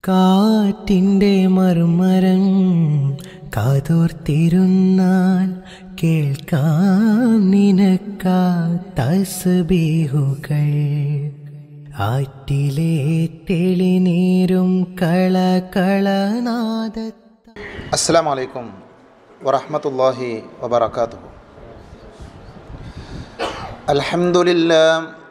കാറ്റിൻ്റെ മർമരം കാതോർത്തിരുന്നാൽ കേൾക്കാം നിനക്കാ തസ്ബീഹുകൾ ആറ്റിലെ തെളിനീരും കളകളനാദ അസ്സാം വലൈക്കും വറഹമത്തല്ലാഹി വബർക്കാത്തു അൽഹംദുലില്ലാ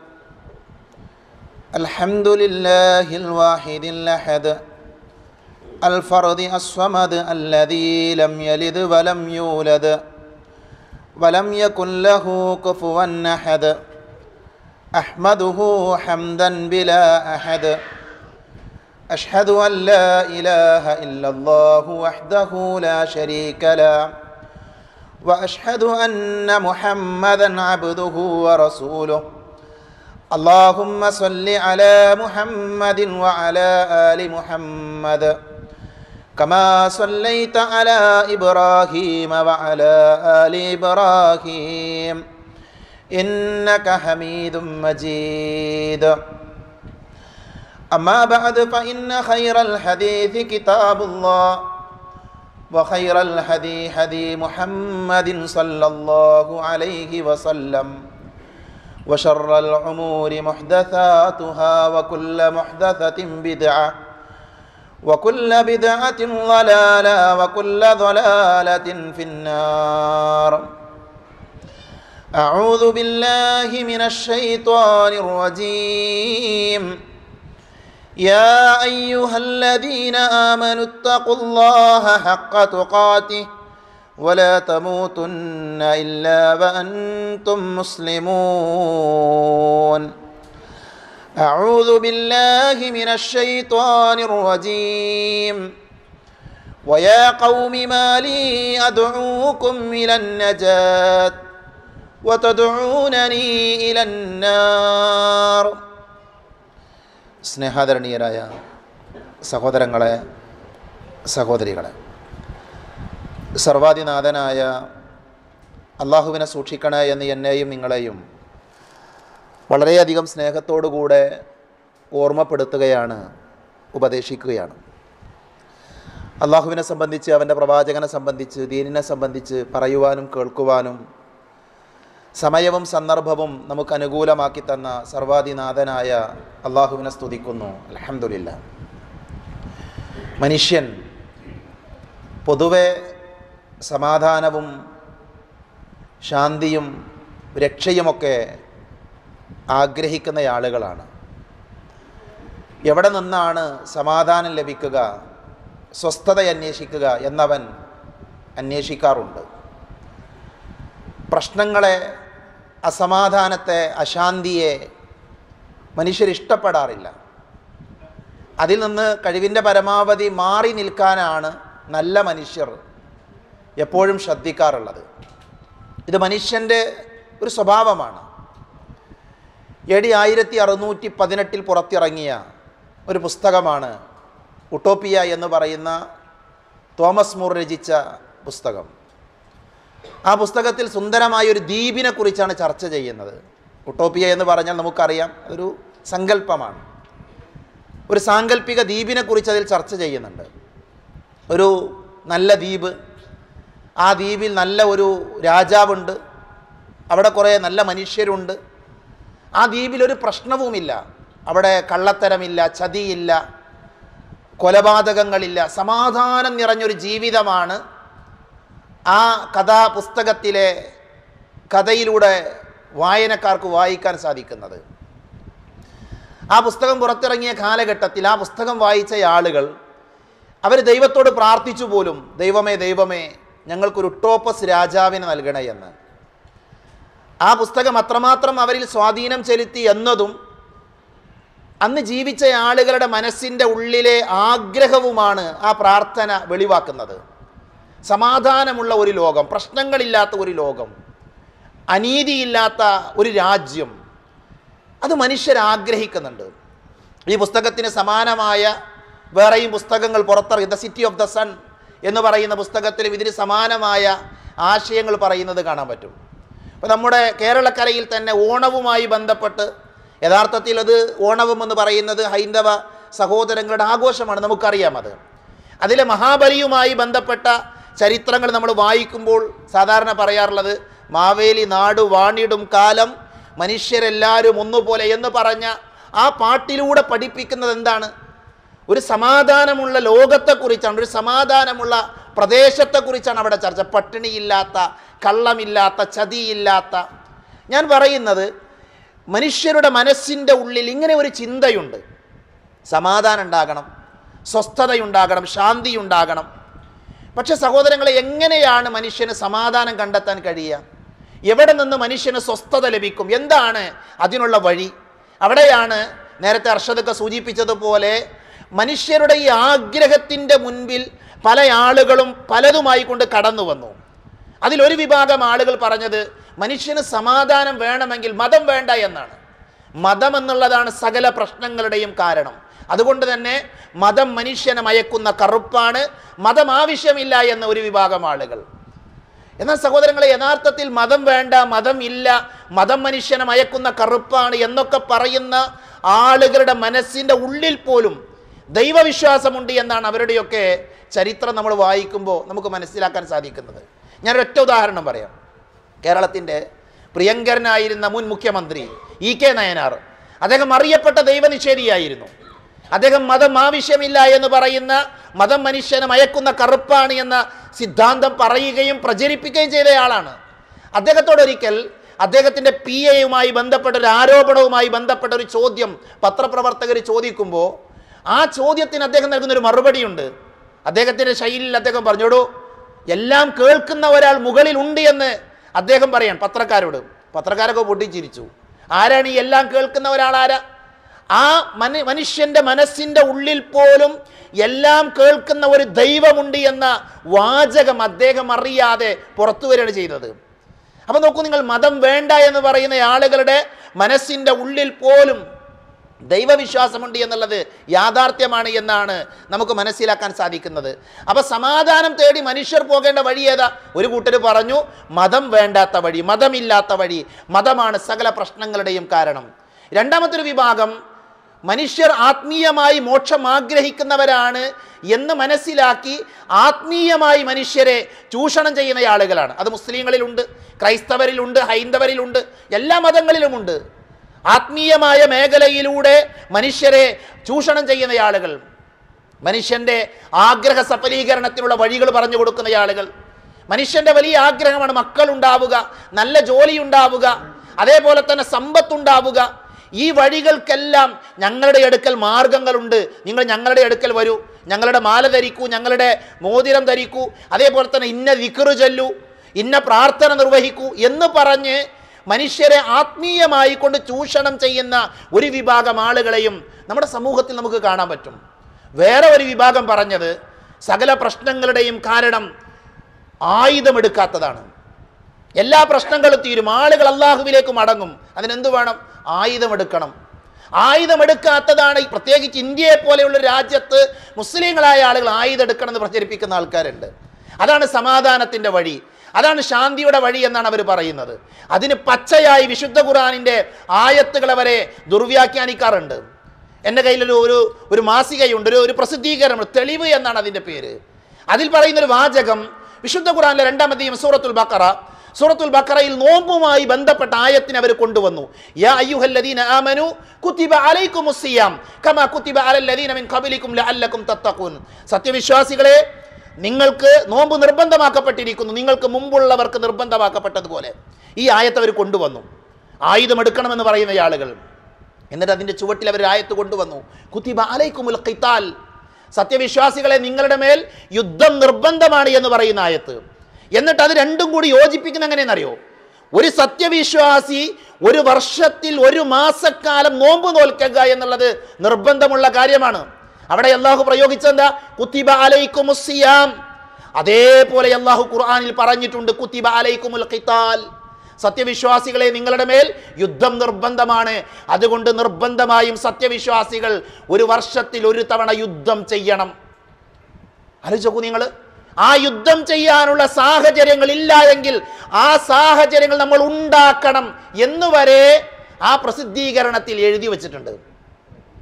الحمد لله الواحد الأحد الفرد الصمد الذي لم يلد ولم يولد ولم يكن له كفوا أحد أحمده حمدا بلا أحد أشهد أن لا إله إلا الله وحده لا شريك له وأشهد أن محمدا عبده ورسوله اللهم صل على محمد وعلى آل محمد كما صليت على إبراهيم وعلى آل إبراهيم إنك حميد مجيد أما بعد فإن خير الحديث كتاب الله وخير الهدي هدي محمد صلى الله عليه وسلم وشر الأمور محدثاتها وكل محدثة بدعة وكل بدعة ضلالة وكل ضلالة في النار أعوذ بالله من الشيطان الرجيم يا أيها الذين آمنوا اتقوا الله حق تقاته ولا تموتن إلا وأنتم مسلمون أعوذ بالله من الشيطان الرجيم ويا قوم ما لي أدعوكم إلى النجاة وتدعونني إلى النار സ്നേഹാദരണീയരായ സഹോദരങ്ങളെ സഹോദരികളെ സർവാധിനാഥനായ അള്ളാഹുവിനെ സൂക്ഷിക്കണേ എന്ന് എന്നെയും നിങ്ങളെയും വളരെയധികം സ്നേഹത്തോടുകൂടെ ഓർമ്മപ്പെടുത്തുകയാണ് ഉപദേശിക്കുകയാണ് അള്ളാഹുവിനെ സംബന്ധിച്ച് അവൻ്റെ പ്രവാചകനെ സംബന്ധിച്ച് ദീനിനെ സംബന്ധിച്ച് പറയുവാനും കേൾക്കുവാനും സമയവും സന്ദർഭവും നമുക്ക് അനുകൂലമാക്കി തന്ന സർവാധിനാഥനായ അള്ളാഹുവിനെ സ്തുതിക്കുന്നു അലഹമില്ല മനുഷ്യൻ പൊതുവെ സമാധാനവും ശാന്തിയും രക്ഷയുമൊക്കെ ആഗ്രഹിക്കുന്ന ആളുകളാണ് എവിടെ നിന്നാണ് സമാധാനം ലഭിക്കുക സ്വസ്ഥത അന്വേഷിക്കുക എന്നവൻ അന്വേഷിക്കാറുണ്ട് പ്രശ്നങ്ങളെ അസമാധാനത്തെ അശാന്തിയെ മനുഷ്യരിഷ്ടപ്പെടാറില്ല അതിൽ നിന്ന് കഴിവിൻ്റെ പരമാവധി മാറി നിൽക്കാനാണ് നല്ല മനുഷ്യർ എപ്പോഴും ശ്രദ്ധിക്കാറുള്ളത് ഇത് മനുഷ്യൻ്റെ ഒരു സ്വഭാവമാണ് എ ഡി ആയിരത്തി അറുന്നൂറ്റി പതിനെട്ടിൽ പുറത്തിറങ്ങിയ ഒരു പുസ്തകമാണ് ഉട്ടോപ്പിയ എന്ന് പറയുന്ന തോമസ് മൂർ രചിച്ച പുസ്തകം ആ പുസ്തകത്തിൽ സുന്ദരമായ ഒരു ദ്വീപിനെ കുറിച്ചാണ് ചർച്ച ചെയ്യുന്നത് ഉട്ടോപ്പിയ എന്ന് പറഞ്ഞാൽ നമുക്കറിയാം അതൊരു സങ്കല്പമാണ് ഒരു സാങ്കല്പിക ദ്വീപിനെ കുറിച്ച് അതിൽ ചർച്ച ചെയ്യുന്നുണ്ട് ഒരു നല്ല ദ്വീപ് ആ ദ്വീപിൽ നല്ല ഒരു രാജാവുണ്ട് അവിടെ കുറേ നല്ല മനുഷ്യരുണ്ട് ആ ദ്വീപിലൊരു പ്രശ്നവുമില്ല അവിടെ കള്ളത്തരമില്ല ചതിയില്ല കൊലപാതകങ്ങളില്ല സമാധാനം നിറഞ്ഞൊരു ജീവിതമാണ് ആ കഥാപുസ്തകത്തിലെ കഥയിലൂടെ വായനക്കാർക്ക് വായിക്കാൻ സാധിക്കുന്നത് ആ പുസ്തകം പുറത്തിറങ്ങിയ കാലഘട്ടത്തിൽ ആ പുസ്തകം വായിച്ച ആളുകൾ അവർ ദൈവത്തോട് പ്രാർത്ഥിച്ചു പോലും ദൈവമേ ദൈവമേ ഞങ്ങൾക്കൊരു ഉട്ടോപ്പസ് രാജാവിനെ നൽകണേ എന്ന് ആ പുസ്തകം അത്രമാത്രം അവരിൽ സ്വാധീനം ചെലുത്തി എന്നതും അന്ന് ജീവിച്ച ആളുകളുടെ മനസ്സിൻ്റെ ഉള്ളിലെ ആഗ്രഹവുമാണ് ആ പ്രാർത്ഥന വെളിവാക്കുന്നത് സമാധാനമുള്ള ഒരു ലോകം പ്രശ്നങ്ങളില്ലാത്ത ഒരു ലോകം അനീതിയില്ലാത്ത ഒരു രാജ്യം അത് മനുഷ്യർ ആഗ്രഹിക്കുന്നുണ്ട് ഈ പുസ്തകത്തിന് സമാനമായ വേറെയും പുസ്തകങ്ങൾ പുറത്തിറങ്ങി the city of the sun എന്ന് പറയുന്ന പുസ്തകത്തിലും ഇതിന് സമാനമായ ആശയങ്ങൾ പറയുന്നത് കാണാൻ പറ്റും അപ്പോൾ നമ്മുടെ കേരളക്കരയിൽ തന്നെ ഓണവുമായി ബന്ധപ്പെട്ട് യഥാർത്ഥത്തിൽ അത് ഓണവും എന്ന് പറയുന്നത് ഹൈന്ദവ സഹോദരങ്ങളുടെ ആഘോഷമാണ് നമുക്കറിയാം അത് അതിലെ മഹാബലിയുമായി ബന്ധപ്പെട്ട ചരിത്രങ്ങൾ നമ്മൾ വായിക്കുമ്പോൾ സാധാരണ പറയാറുള്ളത് മാവേലി നാടു വാണിടും കാലം മനുഷ്യരെല്ലാവരും ഒന്നുപോലെ എന്ന് പറഞ്ഞ ആ പാട്ടിലൂടെ പഠിപ്പിക്കുന്നത് എന്താണ് ഒരു സമാധാനമുള്ള ലോകത്തെക്കുറിച്ചാണ് ഒരു സമാധാനമുള്ള പ്രദേശത്തെക്കുറിച്ചാണ് അവിടെ ചർച്ച പട്ടിണിയില്ലാത്ത കള്ളമില്ലാത്ത ചതിയില്ലാത്ത ഞാൻ പറയുന്നത് മനുഷ്യരുടെ മനസ്സിൻ്റെ ഉള്ളിൽ ഇങ്ങനെ ഒരു ചിന്തയുണ്ട് സമാധാനം ഉണ്ടാകണം സ്വസ്ഥതയുണ്ടാകണം ശാന്തി ഉണ്ടാകണം പക്ഷെ സഹോദരങ്ങളെ എങ്ങനെയാണ് മനുഷ്യന് സമാധാനം കണ്ടെത്താൻ കഴിയുക എവിടെ നിന്ന് മനുഷ്യന് സ്വസ്ഥത ലഭിക്കും എന്താണ് അതിനുള്ള വഴി അവിടെയാണ് നേരത്തെ അർഷദൊക്കെ സൂചിപ്പിച്ചതുപോലെ മനുഷ്യരുടെ ഈ ആഗ്രഹത്തിൻ്റെ മുൻപിൽ പല ആളുകളും പലതുമായി കൊണ്ട് കടന്നു വന്നു അതിലൊരു വിഭാഗം ആളുകൾ പറഞ്ഞത് മനുഷ്യന് സമാധാനം വേണമെങ്കിൽ മതം വേണ്ട എന്നാണ് മതം എന്നുള്ളതാണ് സകല പ്രശ്നങ്ങളുടെയും കാരണം അതുകൊണ്ട് തന്നെ മതം മനുഷ്യനെ മയക്കുന്ന കറുപ്പാണ് മതം ആവശ്യമില്ല എന്ന ഒരു വിഭാഗം ആളുകൾ എന്നാൽ സഹോദരങ്ങളെ യഥാർത്ഥത്തിൽ മതം വേണ്ട മതം ഇല്ല മതം മനുഷ്യനെ മയക്കുന്ന കറുപ്പാണ് എന്നൊക്കെ പറയുന്ന ആളുകളുടെ മനസ്സിൻ്റെ ഉള്ളിൽ പോലും ദൈവവിശ്വാസമുണ്ട് എന്നാണ് അവരുടെയൊക്കെ ചരിത്രം നമ്മൾ വായിക്കുമ്പോൾ നമുക്ക് മനസ്സിലാക്കാൻ സാധിക്കുന്നത് ഞാനൊരൊറ്റ ഉദാഹരണം പറയാം കേരളത്തിൻ്റെ പ്രിയങ്കരനായിരുന്ന മുൻ മുഖ്യമന്ത്രി ഇ കെ നയനാർ അദ്ദേഹം അറിയപ്പെട്ട ദൈവനിഷേധിയായിരുന്നു അദ്ദേഹം മതം ആവശ്യമില്ല എന്ന് പറയുന്ന മതം മനുഷ്യനെ മയക്കുന്ന കറുപ്പാണ് എന്ന സിദ്ധാന്തം പറയുകയും പ്രചരിപ്പിക്കുകയും ചെയ്തയാളാണ് അദ്ദേഹത്തോടൊരിക്കൽ അദ്ദേഹത്തിൻ്റെ പി എയുമായി ബന്ധപ്പെട്ട ഒരു ആരോപണവുമായി ബന്ധപ്പെട്ട ഒരു ചോദ്യം പത്രപ്രവർത്തകർ ചോദിക്കുമ്പോൾ ആ ചോദ്യത്തിന് അദ്ദേഹം നൽകുന്ന ഒരു മറുപടിയുണ്ട് അദ്ദേഹത്തിൻ്റെ ശൈലിയിൽ അദ്ദേഹം പറഞ്ഞോടൂ എല്ലാം കേൾക്കുന്ന ഒരാൾ മുകളിലുണ്ട് എന്ന് അദ്ദേഹം പറയാൻ പത്രക്കാരോട് പത്രക്കാരൊക്കെ പൊട്ടിച്ചിരിച്ചു ആരാണ് ഈ എല്ലാം കേൾക്കുന്ന ഒരാൾ ആരാ ആ മനു മനുഷ്യന്റെ മനസ്സിന്റെ ഉള്ളിൽ പോലും എല്ലാം കേൾക്കുന്ന ഒരു ദൈവമുണ്ട് എന്ന വാചകം അദ്ദേഹം അറിയാതെ പുറത്തു വരികയാണ് ചെയ്തത് അപ്പൊ നോക്കൂ നിങ്ങൾ മതം വേണ്ട എന്ന് പറയുന്ന ആളുകളുടെ മനസ്സിന്റെ ഉള്ളിൽ പോലും ദൈവവിശ്വാസമുണ്ട് എന്നുള്ളത് യാഥാർത്ഥ്യമാണ് എന്നാണ് നമുക്ക് മനസ്സിലാക്കാൻ സാധിക്കുന്നത് അപ്പൊ സമാധാനം തേടി മനുഷ്യർ പോകേണ്ട വഴി ഏതാ ഒരു കൂട്ടർ പറഞ്ഞു മതം വേണ്ടാത്ത വഴി മതമില്ലാത്ത വഴി മതമാണ് സകല പ്രശ്നങ്ങളുടെയും കാരണം രണ്ടാമത്തൊരു വിഭാഗം മനുഷ്യർ ആത്മീയമായി മോക്ഷം ആഗ്രഹിക്കുന്നവരാണ് എന്ന് മനസ്സിലാക്കി ആത്മീയമായി മനുഷ്യരെ ചൂഷണം ചെയ്യുന്ന ആളുകളാണ് അത് മുസ്ലിങ്ങളിലുണ്ട് ക്രൈസ്തവരിലുണ്ട് ഹൈന്ദവരിലുണ്ട് എല്ലാ മതങ്ങളിലുമുണ്ട് ആത്മീയമായ മേഖലയിലൂടെ മനുഷ്യരെ ചൂഷണം ചെയ്യുന്ന ആളുകൾ മനുഷ്യന്റെ ആഗ്രഹ സഫലീകരണത്തിനുള്ള വഴികൾ പറഞ്ഞു കൊടുക്കുന്ന ആളുകൾ മനുഷ്യന്റെ വലിയ ആഗ്രഹമാണ് മക്കൾ ഉണ്ടാവുക നല്ല ജോലി ഉണ്ടാവുക അതേപോലെ തന്നെ സമ്പത്തുണ്ടാവുക ഈ വഴികൾക്കെല്ലാം ഞങ്ങളുടെ അടുക്കൽ മാർഗങ്ങളുണ്ട് നിങ്ങൾ ഞങ്ങളുടെ അടുക്കൽ വരൂ ഞങ്ങളുടെ മാല ധരിക്കൂ ഞങ്ങളുടെ മോതിരം ധരിക്കൂ അതേപോലെ തന്നെ ഇന്ന വിക്റ് ചൊല്ലൂ ഇന്ന പ്രാർത്ഥന നിർവഹിക്കൂ എന്ന് പറഞ്ഞ് മനുഷ്യരെ ആത്മീയമായി കൊണ്ട് ചൂഷണം ചെയ്യുന്ന ഒരു വിഭാഗം ആളുകളെയും നമ്മുടെ സമൂഹത്തിൽ നമുക്ക് കാണാൻ പറ്റും വേറെ ഒരു വിഭാഗം പറഞ്ഞത് സകല പ്രശ്നങ്ങളുടെയും കാരണം ആയുധമെടുക്കാത്തതാണ് എല്ലാ പ്രശ്നങ്ങളും തീരും ആളുകൾ അള്ളാഹുവിലേക്ക് മടങ്ങും അതിനെന്ത് വേണം ആയുധമെടുക്കണം ആയുധമെടുക്കാത്തതാണ് ഈ പ്രത്യേകിച്ച് ഇന്ത്യയെ പോലെയുള്ള ഒരു രാജ്യത്ത് മുസ്ലിങ്ങളായ ആളുകൾ ആയുധം എടുക്കണം എന്ന് പ്രചരിപ്പിക്കുന്ന ആൾക്കാരുണ്ട് അതാണ് സമാധാനത്തിൻ്റെ വഴി അതാണ് ശാന്തിയുടെ വഴി എന്നാണ് അവർ പറയുന്നത് അതിന് പച്ചയായി വിശുദ്ധ ഖുറാനിൻ്റെ ആയത്തുകൾ അവരെ ദുർവ്യാഖ്യാനിക്കാറുണ്ട് എൻ്റെ കയ്യിലൊരു ഒരു ഒരു മാസികയുണ്ട് ഒരു ഒരു പ്രസിദ്ധീകരണം തെളിവ് എന്നാണ് അതിൻ്റെ പേര് അതിൽ പറയുന്നൊരു വാചകം വിശുദ്ധ ഖുറാനിലെ രണ്ടാമത്തെയും സൂറത്തുൽ ബക്കറ സൂറത്തുൽ ബക്കറയിൽ നോമ്പുമായി ബന്ധപ്പെട്ട ആയത്തിനെ അവർ കൊണ്ടുവന്നു യാ അയ്യുഹല്ലദീന ആമനു കുത്തിബ അലൈക്കുമുസ് സിയാം കമാ കുത്തിബ അലല്ലദീന മിൻ ഖബലിക്കും ലഅല്ലക്കും തത്തഖൂൻ സത്യവിശ്വാസികളെ നിങ്ങൾക്ക് നോമ്പ് നിർബന്ധമാക്കപ്പെട്ടിരിക്കുന്നു നിങ്ങൾക്ക് മുമ്പുള്ളവർക്ക് നിർബന്ധമാക്കപ്പെട്ടതുപോലെ ഈ ആയത്ത് അവർ കൊണ്ടുവന്നു ആയുധം എടുക്കണമെന്ന് പറയുന്ന ആളുകൾ എന്നിട്ട് അതിൻ്റെ ചുവട്ടിൽ അവർ ആയത്ത് കൊണ്ടുവന്നു കുത്തിബ അലൈക്കുമുൽ ഖിത്താൽ സത്യവിശ്വാസികളെ നിങ്ങളുടെ മേൽ യുദ്ധം നിർബന്ധമാണ് എന്ന് പറയുന്ന ആയത്ത് എന്നിട്ട് അത് രണ്ടും കൂടി യോജിപ്പിക്കുന്ന എങ്ങനെയെന്നറിയോ ഒരു സത്യവിശ്വാസി ഒരു വർഷത്തിൽ ഒരു മാസക്കാലം നോമ്പ് നോൽക്കുക എന്നുള്ളത് നിർബന്ധമുള്ള കാര്യമാണ് അവിടെ അള്ളാഹു പ്രയോഗിച്ചെന്താ കുത്തിബ അലൈക്കുമുസിയാം അതേപോലെ അള്ളാഹു ഖുർആനിൽ പറഞ്ഞിട്ടുണ്ട് കുത്തിബ അലൈക്കുമുൽ ഖിത്താൽ സത്യവിശ്വാസികളെ നിങ്ങളുടെ മേൽ യുദ്ധം നിർബന്ധമാണ് അതുകൊണ്ട് നിർബന്ധമായും സത്യവിശ്വാസികൾ ഒരു വർഷത്തിൽ ഒരു തവണ യുദ്ധം ചെയ്യണം ആലോചിച്ചു നിങ്ങൾ ആ യുദ്ധം ചെയ്യാനുള്ള സാഹചര്യങ്ങൾ ഇല്ല എങ്കിൽ ആ സാഹചര്യങ്ങൾ നമ്മൾ ഉണ്ടാക്കണം എന്നുവരെ ആ പ്രസിദ്ധീകരണത്തിൽ എഴുതി വച്ചിട്ടുണ്ട്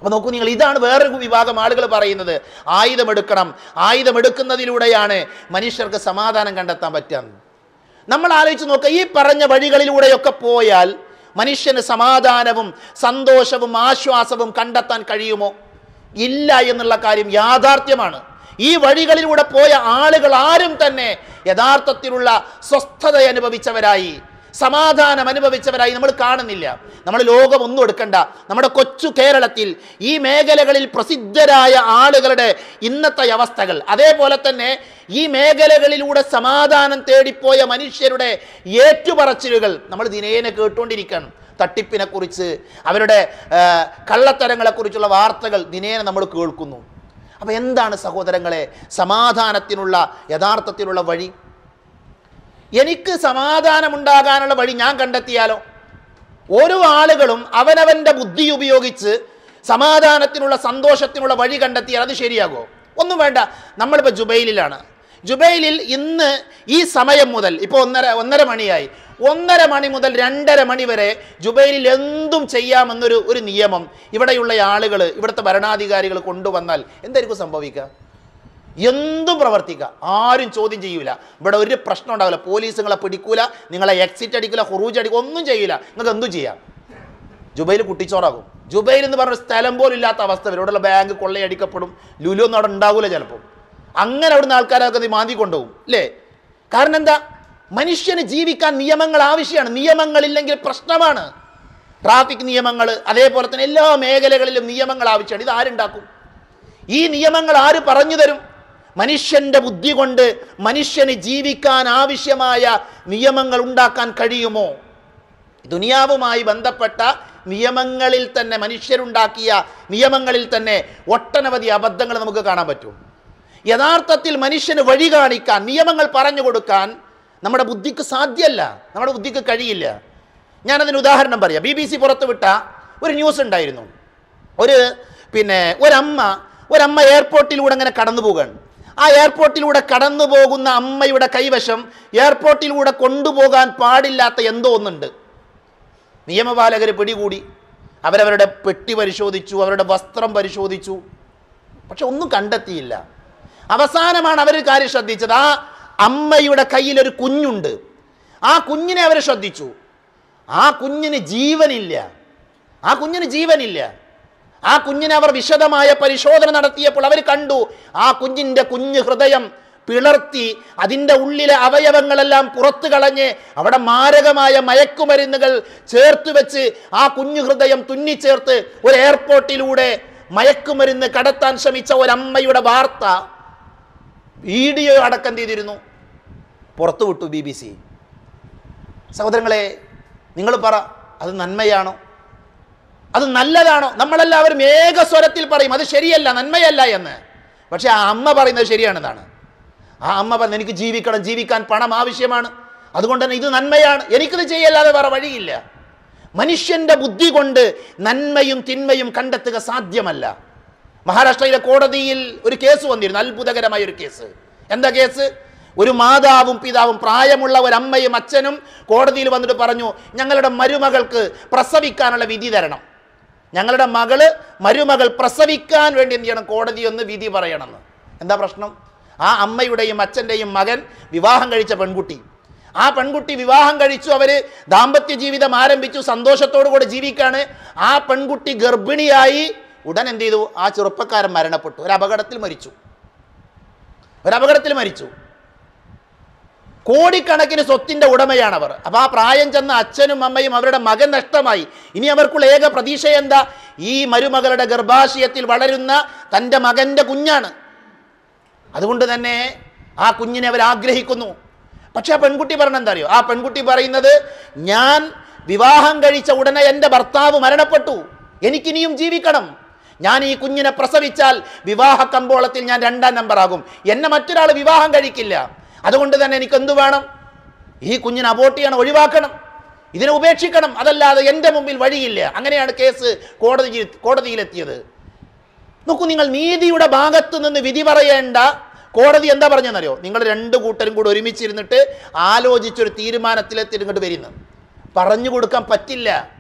അപ്പൊ നോക്കൂ നിങ്ങൾ ഇതാണ് വേറൊരു വിഭാഗം ആളുകൾ പറയുന്നത് ആയുധമെടുക്കണം ആയുധമെടുക്കുന്നതിലൂടെയാണ് മനുഷ്യർക്ക് സമാധാനം കണ്ടെത്താൻ പറ്റുക നമ്മൾ ആലോചിച്ച് നോക്കുക ഈ പറഞ്ഞ വഴികളിലൂടെയൊക്കെ പോയാൽ മനുഷ്യന് സമാധാനവും സന്തോഷവും ആശ്വാസവും കണ്ടെത്താൻ കഴിയുമോ ഇല്ല എന്നുള്ള കാര്യം യാഥാർത്ഥ്യമാണ് ഈ വഴികളിലൂടെ പോയ ആളുകൾ ആരും തന്നെ യഥാർത്ഥത്തിലുള്ള സ്വസ്ഥത അനുഭവിച്ചവരായി സമാധാനം അനുഭവിച്ചവരായി നമ്മൾ കാണുന്നില്ല നമ്മൾ ലോകം ഒന്നും എടുക്കണ്ട നമ്മുടെ കൊച്ചു കേരളത്തിൽ ഈ മേഖലകളിൽ പ്രസിദ്ധരായ ആളുകളുടെ ഇന്നത്തെ അവസ്ഥകൾ അതേപോലെ തന്നെ ഈ മേഖലകളിലൂടെ സമാധാനം തേടിപ്പോയ മനുഷ്യരുടെ ഏറ്റുപറച്ചിലുകൾ നമ്മൾ ദിനേന കേട്ടുകൊണ്ടിരിക്കുകയാണ് തട്ടിപ്പിനെ കുറിച്ച് അവരുടെ ആ, കള്ളത്തരങ്ങളെക്കുറിച്ചുള്ള വാർത്തകൾ ദിനേന നമ്മൾ കേൾക്കുന്നു അപ്പോൾ എന്താണ് സഹോദരങ്ങളെ സമാധാനത്തിനുള്ള യഥാർത്ഥത്തിലുള്ള വഴി എനിക്ക് സമാധാനമുണ്ടാകാനുള്ള വഴി ഞാൻ കണ്ടെത്തിയാലോ ഓരോ ആളുകളും അവനവൻ്റെ ബുദ്ധി ഉപയോഗിച്ച് സമാധാനത്തിനുള്ള സന്തോഷത്തിനുള്ള വഴി കണ്ടെത്തിയാൽ അത് ശരിയാകുമോ ഒന്നും വേണ്ട നമ്മളിപ്പോൾ ജുബൈലിലാണ് ജുബൈലിൽ ഇന്ന് ഈ സമയം മുതൽ ഇപ്പോൾ ഒന്നര ഒന്നര മണിയായി ഒന്നര മണി മുതൽ രണ്ടര മണി വരെ ജുബൈലിൽ എന്തും ചെയ്യാമെന്നൊരു ഒരു നിയമം ഇവിടെയുള്ള ആളുകൾ ഇവിടുത്തെ ഭരണാധികാരികൾ കൊണ്ടുവന്നാൽ എന്തായിരിക്കും സംഭവിക്കുക എന്തും പ്രവർത്തിക്കുക ആരും ചോദ്യം ചെയ്യൂല ഇവിടെ ഒരു പ്രശ്നം ഉണ്ടാവില്ല പോലീസ് നിങ്ങളെ പിടിക്കൂല നിങ്ങളെ എക്സിറ്റ് അടിക്കില്ല ഹുറൂജ് അടിക്കുക ഒന്നും ചെയ്യില്ല നിങ്ങൾക്ക് എന്തും ചെയ്യാം ജുബൈൽ കുട്ടിച്ചോറാകും ജുബൈൽ എന്ന് പറഞ്ഞ സ്ഥലം പോലും ഇല്ലാത്ത അവസ്ഥ വരും ഇവിടെയുള്ള ബാങ്ക് കൊള്ളയടിക്കപ്പെടും ലുലു ഒന്നും അവിടെ ഉണ്ടാവില്ല ചിലപ്പോൾ അങ്ങനെ അവിടുന്ന് ആൾക്കാരൊക്കെ ഇത് മാന്തി കൊണ്ടുപോകും അല്ലേ കാരണം എന്താ മനുഷ്യന് ജീവിക്കാൻ നിയമങ്ങൾ ആവശ്യമാണ് നിയമങ്ങളില്ലെങ്കിൽ പ്രശ്നമാണ് ട്രാഫിക് നിയമങ്ങൾ അതേപോലെ തന്നെ എല്ലാ മേഖലകളിലും നിയമങ്ങൾ ആവശ്യമാണ് ഇത് ആരുണ്ടാക്കും ഈ നിയമങ്ങൾ ആര് പറഞ്ഞു തരും മനുഷ്യന്റെ ബുദ്ധി കൊണ്ട് മനുഷ്യന് ജീവിക്കാൻ ആവശ്യമായ നിയമങ്ങൾ ഉണ്ടാക്കാൻ കഴിയുമോ ദുനിയാവുമായി ബന്ധപ്പെട്ട നിയമങ്ങളിൽ തന്നെ മനുഷ്യരുണ്ടാക്കിയ നിയമങ്ങളിൽ തന്നെ ഒട്ടനവധി അബദ്ധങ്ങൾ നമുക്ക് കാണാൻ പറ്റും യഥാർത്ഥത്തിൽ മനുഷ്യന് വഴി കാണിക്കാൻ നിയമങ്ങൾ പറഞ്ഞു കൊടുക്കാൻ നമ്മുടെ ബുദ്ധിക്ക് സാധ്യമല്ല നമ്മുടെ ബുദ്ധിക്ക് കഴിയില്ല ഞാനതിന് ഉദാഹരണം പറയാം ബി ബി സി പുറത്തുവിട്ട ഒരു ന്യൂസ് ഉണ്ടായിരുന്നു ഒരു പിന്നെ ഒരമ്മ ഒരമ്മ എയർപോർട്ടിലൂടെ അങ്ങനെ കടന്നു പോവുകയാണ് ആ എയർപോർട്ടിലൂടെ കടന്നു പോകുന്ന അമ്മയുടെ കൈവശം എയർപോർട്ടിലൂടെ കൊണ്ടുപോകാൻ പാടില്ലാത്ത എന്തോ ഒന്നുണ്ട് നിയമപാലകർ പിടികൂടി അവരവരുടെ പെട്ടി പരിശോധിച്ചു അവരുടെ വസ്ത്രം പരിശോധിച്ചു പക്ഷെ ഒന്നും കണ്ടെത്തിയില്ല അവസാനമാണ് അവർ കാര്യം ശ്രദ്ധിച്ചത് ആ അമ്മയുടെ കയ്യിൽ ഒരു കുഞ്ഞുണ്ട് ആ കുഞ്ഞിനെ അവർ ശ്രദ്ധിച്ചു ആ കുഞ്ഞിന് ജീവനില്ല ആ കുഞ്ഞിന് ജീവനില്ല ആ കുഞ്ഞിനെ അവർ വിശദമായ പരിശോധന നടത്തിയപ്പോൾ അവർ കണ്ടു ആ കുഞ്ഞിൻ്റെ കുഞ്ഞ് ഹൃദയം പിളർത്തി അതിൻ്റെ ഉള്ളിലെ അവയവങ്ങളെല്ലാം പുറത്തു കളഞ്ഞ് അവിടെ മാരകമായ മയക്കുമരുന്നുകൾ ചേർത്ത് വെച്ച് ആ കുഞ്ഞു ഹൃദയം തുന്നിച്ചേർത്ത് ഒരു എയർപോർട്ടിലൂടെ മയക്കുമരുന്ന് കടത്താൻ ശ്രമിച്ച ഒരമ്മയുടെ വാർത്ത വീഡിയോ അടക്കം ചെയ്തിരുന്നു പുറത്തു വിട്ടു ബി ബി സി സഹോദരങ്ങളെ നിങ്ങൾ പറ അത് നന്മയാണോ അത് നല്ലതാണോ നമ്മളെല്ലാവരും ഏകസ്വരത്തിൽ പറയും അത് ശരിയല്ല നന്മയല്ല എന്ന് പക്ഷെ ആ അമ്മ പറയുന്നത് ശരിയാണെന്നാണ് ആ അമ്മ പറഞ്ഞു എനിക്ക് ജീവിക്കണം ജീവിക്കാൻ പണം ആവശ്യമാണ് അതുകൊണ്ട് തന്നെ ഇത് നന്മയാണ് എനിക്കിത് ചെയ്യല്ലാതെ വേറെ വഴിയില്ല മനുഷ്യന്റെ ബുദ്ധി കൊണ്ട് നന്മയും തിന്മയും കണ്ടെത്തുക സാധ്യമല്ല മഹാരാഷ്ട്രയിലെ കോടതിയിൽ ഒരു കേസ് വന്നിരുന്നു അത്ഭുതകരമായ ഒരു കേസ് എന്താ കേസ് ഒരു മാതാവും പിതാവും പ്രായമുള്ള ഒരു അമ്മയും അച്ഛനും കോടതിയിൽ വന്നിട്ട് പറഞ്ഞു ഞങ്ങളുടെ മരുമകൾക്ക് പ്രസവിക്കാനുള്ള വിധി തരണം ഞങ്ങളുടെ മകള് മരുമകൾ പ്രസവിക്കാൻ വേണ്ടി എന്ത് ചെയ്യണം കോടതി ഒന്ന് വിധി പറയണമെന്ന് എന്താ പ്രശ്നം ആ അമ്മയുടെയും അച്ഛൻ്റെയും മകൻ വിവാഹം കഴിച്ച പെൺകുട്ടി ആ പെൺകുട്ടി വിവാഹം കഴിച്ചു അവര് ദാമ്പത്യ ജീവിതം ആരംഭിച്ചു സന്തോഷത്തോടു കൂടെ ജീവിക്കാണ് ആ പെൺകുട്ടി ഗർഭിണിയായി ഉടൻ എന്ത് ചെയ്തു ആ ചെറുപ്പക്കാരൻ മരണപ്പെട്ടു ഒരു അപകടത്തിൽ മരിച്ചു ഒരു അപകടത്തിൽ മരിച്ചു കോടിക്കണക്കിന് സ്വത്തിന്റെ ഉടമയാണ് അവർ അപ്പൊ ആ പ്രായം ചെന്ന അച്ഛനും അമ്മയും അവരുടെ മകൻ നഷ്ടമായി ഇനി അവർക്കുള്ള ഏക പ്രതീക്ഷ എന്താ ഈ മരുമകളുടെ ഗർഭാശയത്തിൽ വളരുന്ന തൻ്റെ മകന്റെ കുഞ്ഞാണ് അതുകൊണ്ട് തന്നെ ആ കുഞ്ഞിനെ അവർ ആഗ്രഹിക്കുന്നു പക്ഷെ ആ പെൺകുട്ടി പറഞ്ഞ എന്താ അറിയോ ആ പെൺകുട്ടി പറയുന്നത് ഞാൻ വിവാഹം കഴിച്ച ഉടനെ എൻ്റെ ഭർത്താവ് മരണപ്പെട്ടു എനിക്കിനിയും ജീവിക്കണം ഞാൻ ഈ കുഞ്ഞിനെ പ്രസവിച്ചാൽ വിവാഹ കമ്പോളത്തിൽ ഞാൻ രണ്ടാം നമ്പർ ആകും എന്നെ മറ്റൊരാൾ വിവാഹം കഴിക്കില്ല അതുകൊണ്ട് തന്നെ എനിക്ക് എന്തു വേണം ഈ കുഞ്ഞിനെ അബോട്ട് ചെയ്യണം ഒഴിവാക്കണം ഇതിനെ ഉപേക്ഷിക്കണം അതല്ലാതെ എൻ്റെ മുമ്പിൽ വഴിയില്ല അങ്ങനെയാണ് കേസ് കോടതി കോടതിയിലെത്തിയത് നോക്കൂ നിങ്ങൾ നീതിയുടെ ഭാഗത്ത് നിന്ന് വിധി പറയേണ്ട കോടതി എന്താ പറഞ്ഞെന്നറിയോ നിങ്ങൾ രണ്ട് കൂട്ടരും കൂടെ ഒരുമിച്ചിരുന്നിട്ട് ആലോചിച്ചൊരു തീരുമാനത്തിലെത്തി ഇങ്ങോട്ട് വരുന്നു പറഞ്ഞു കൊടുക്കാൻ പറ്റില്ല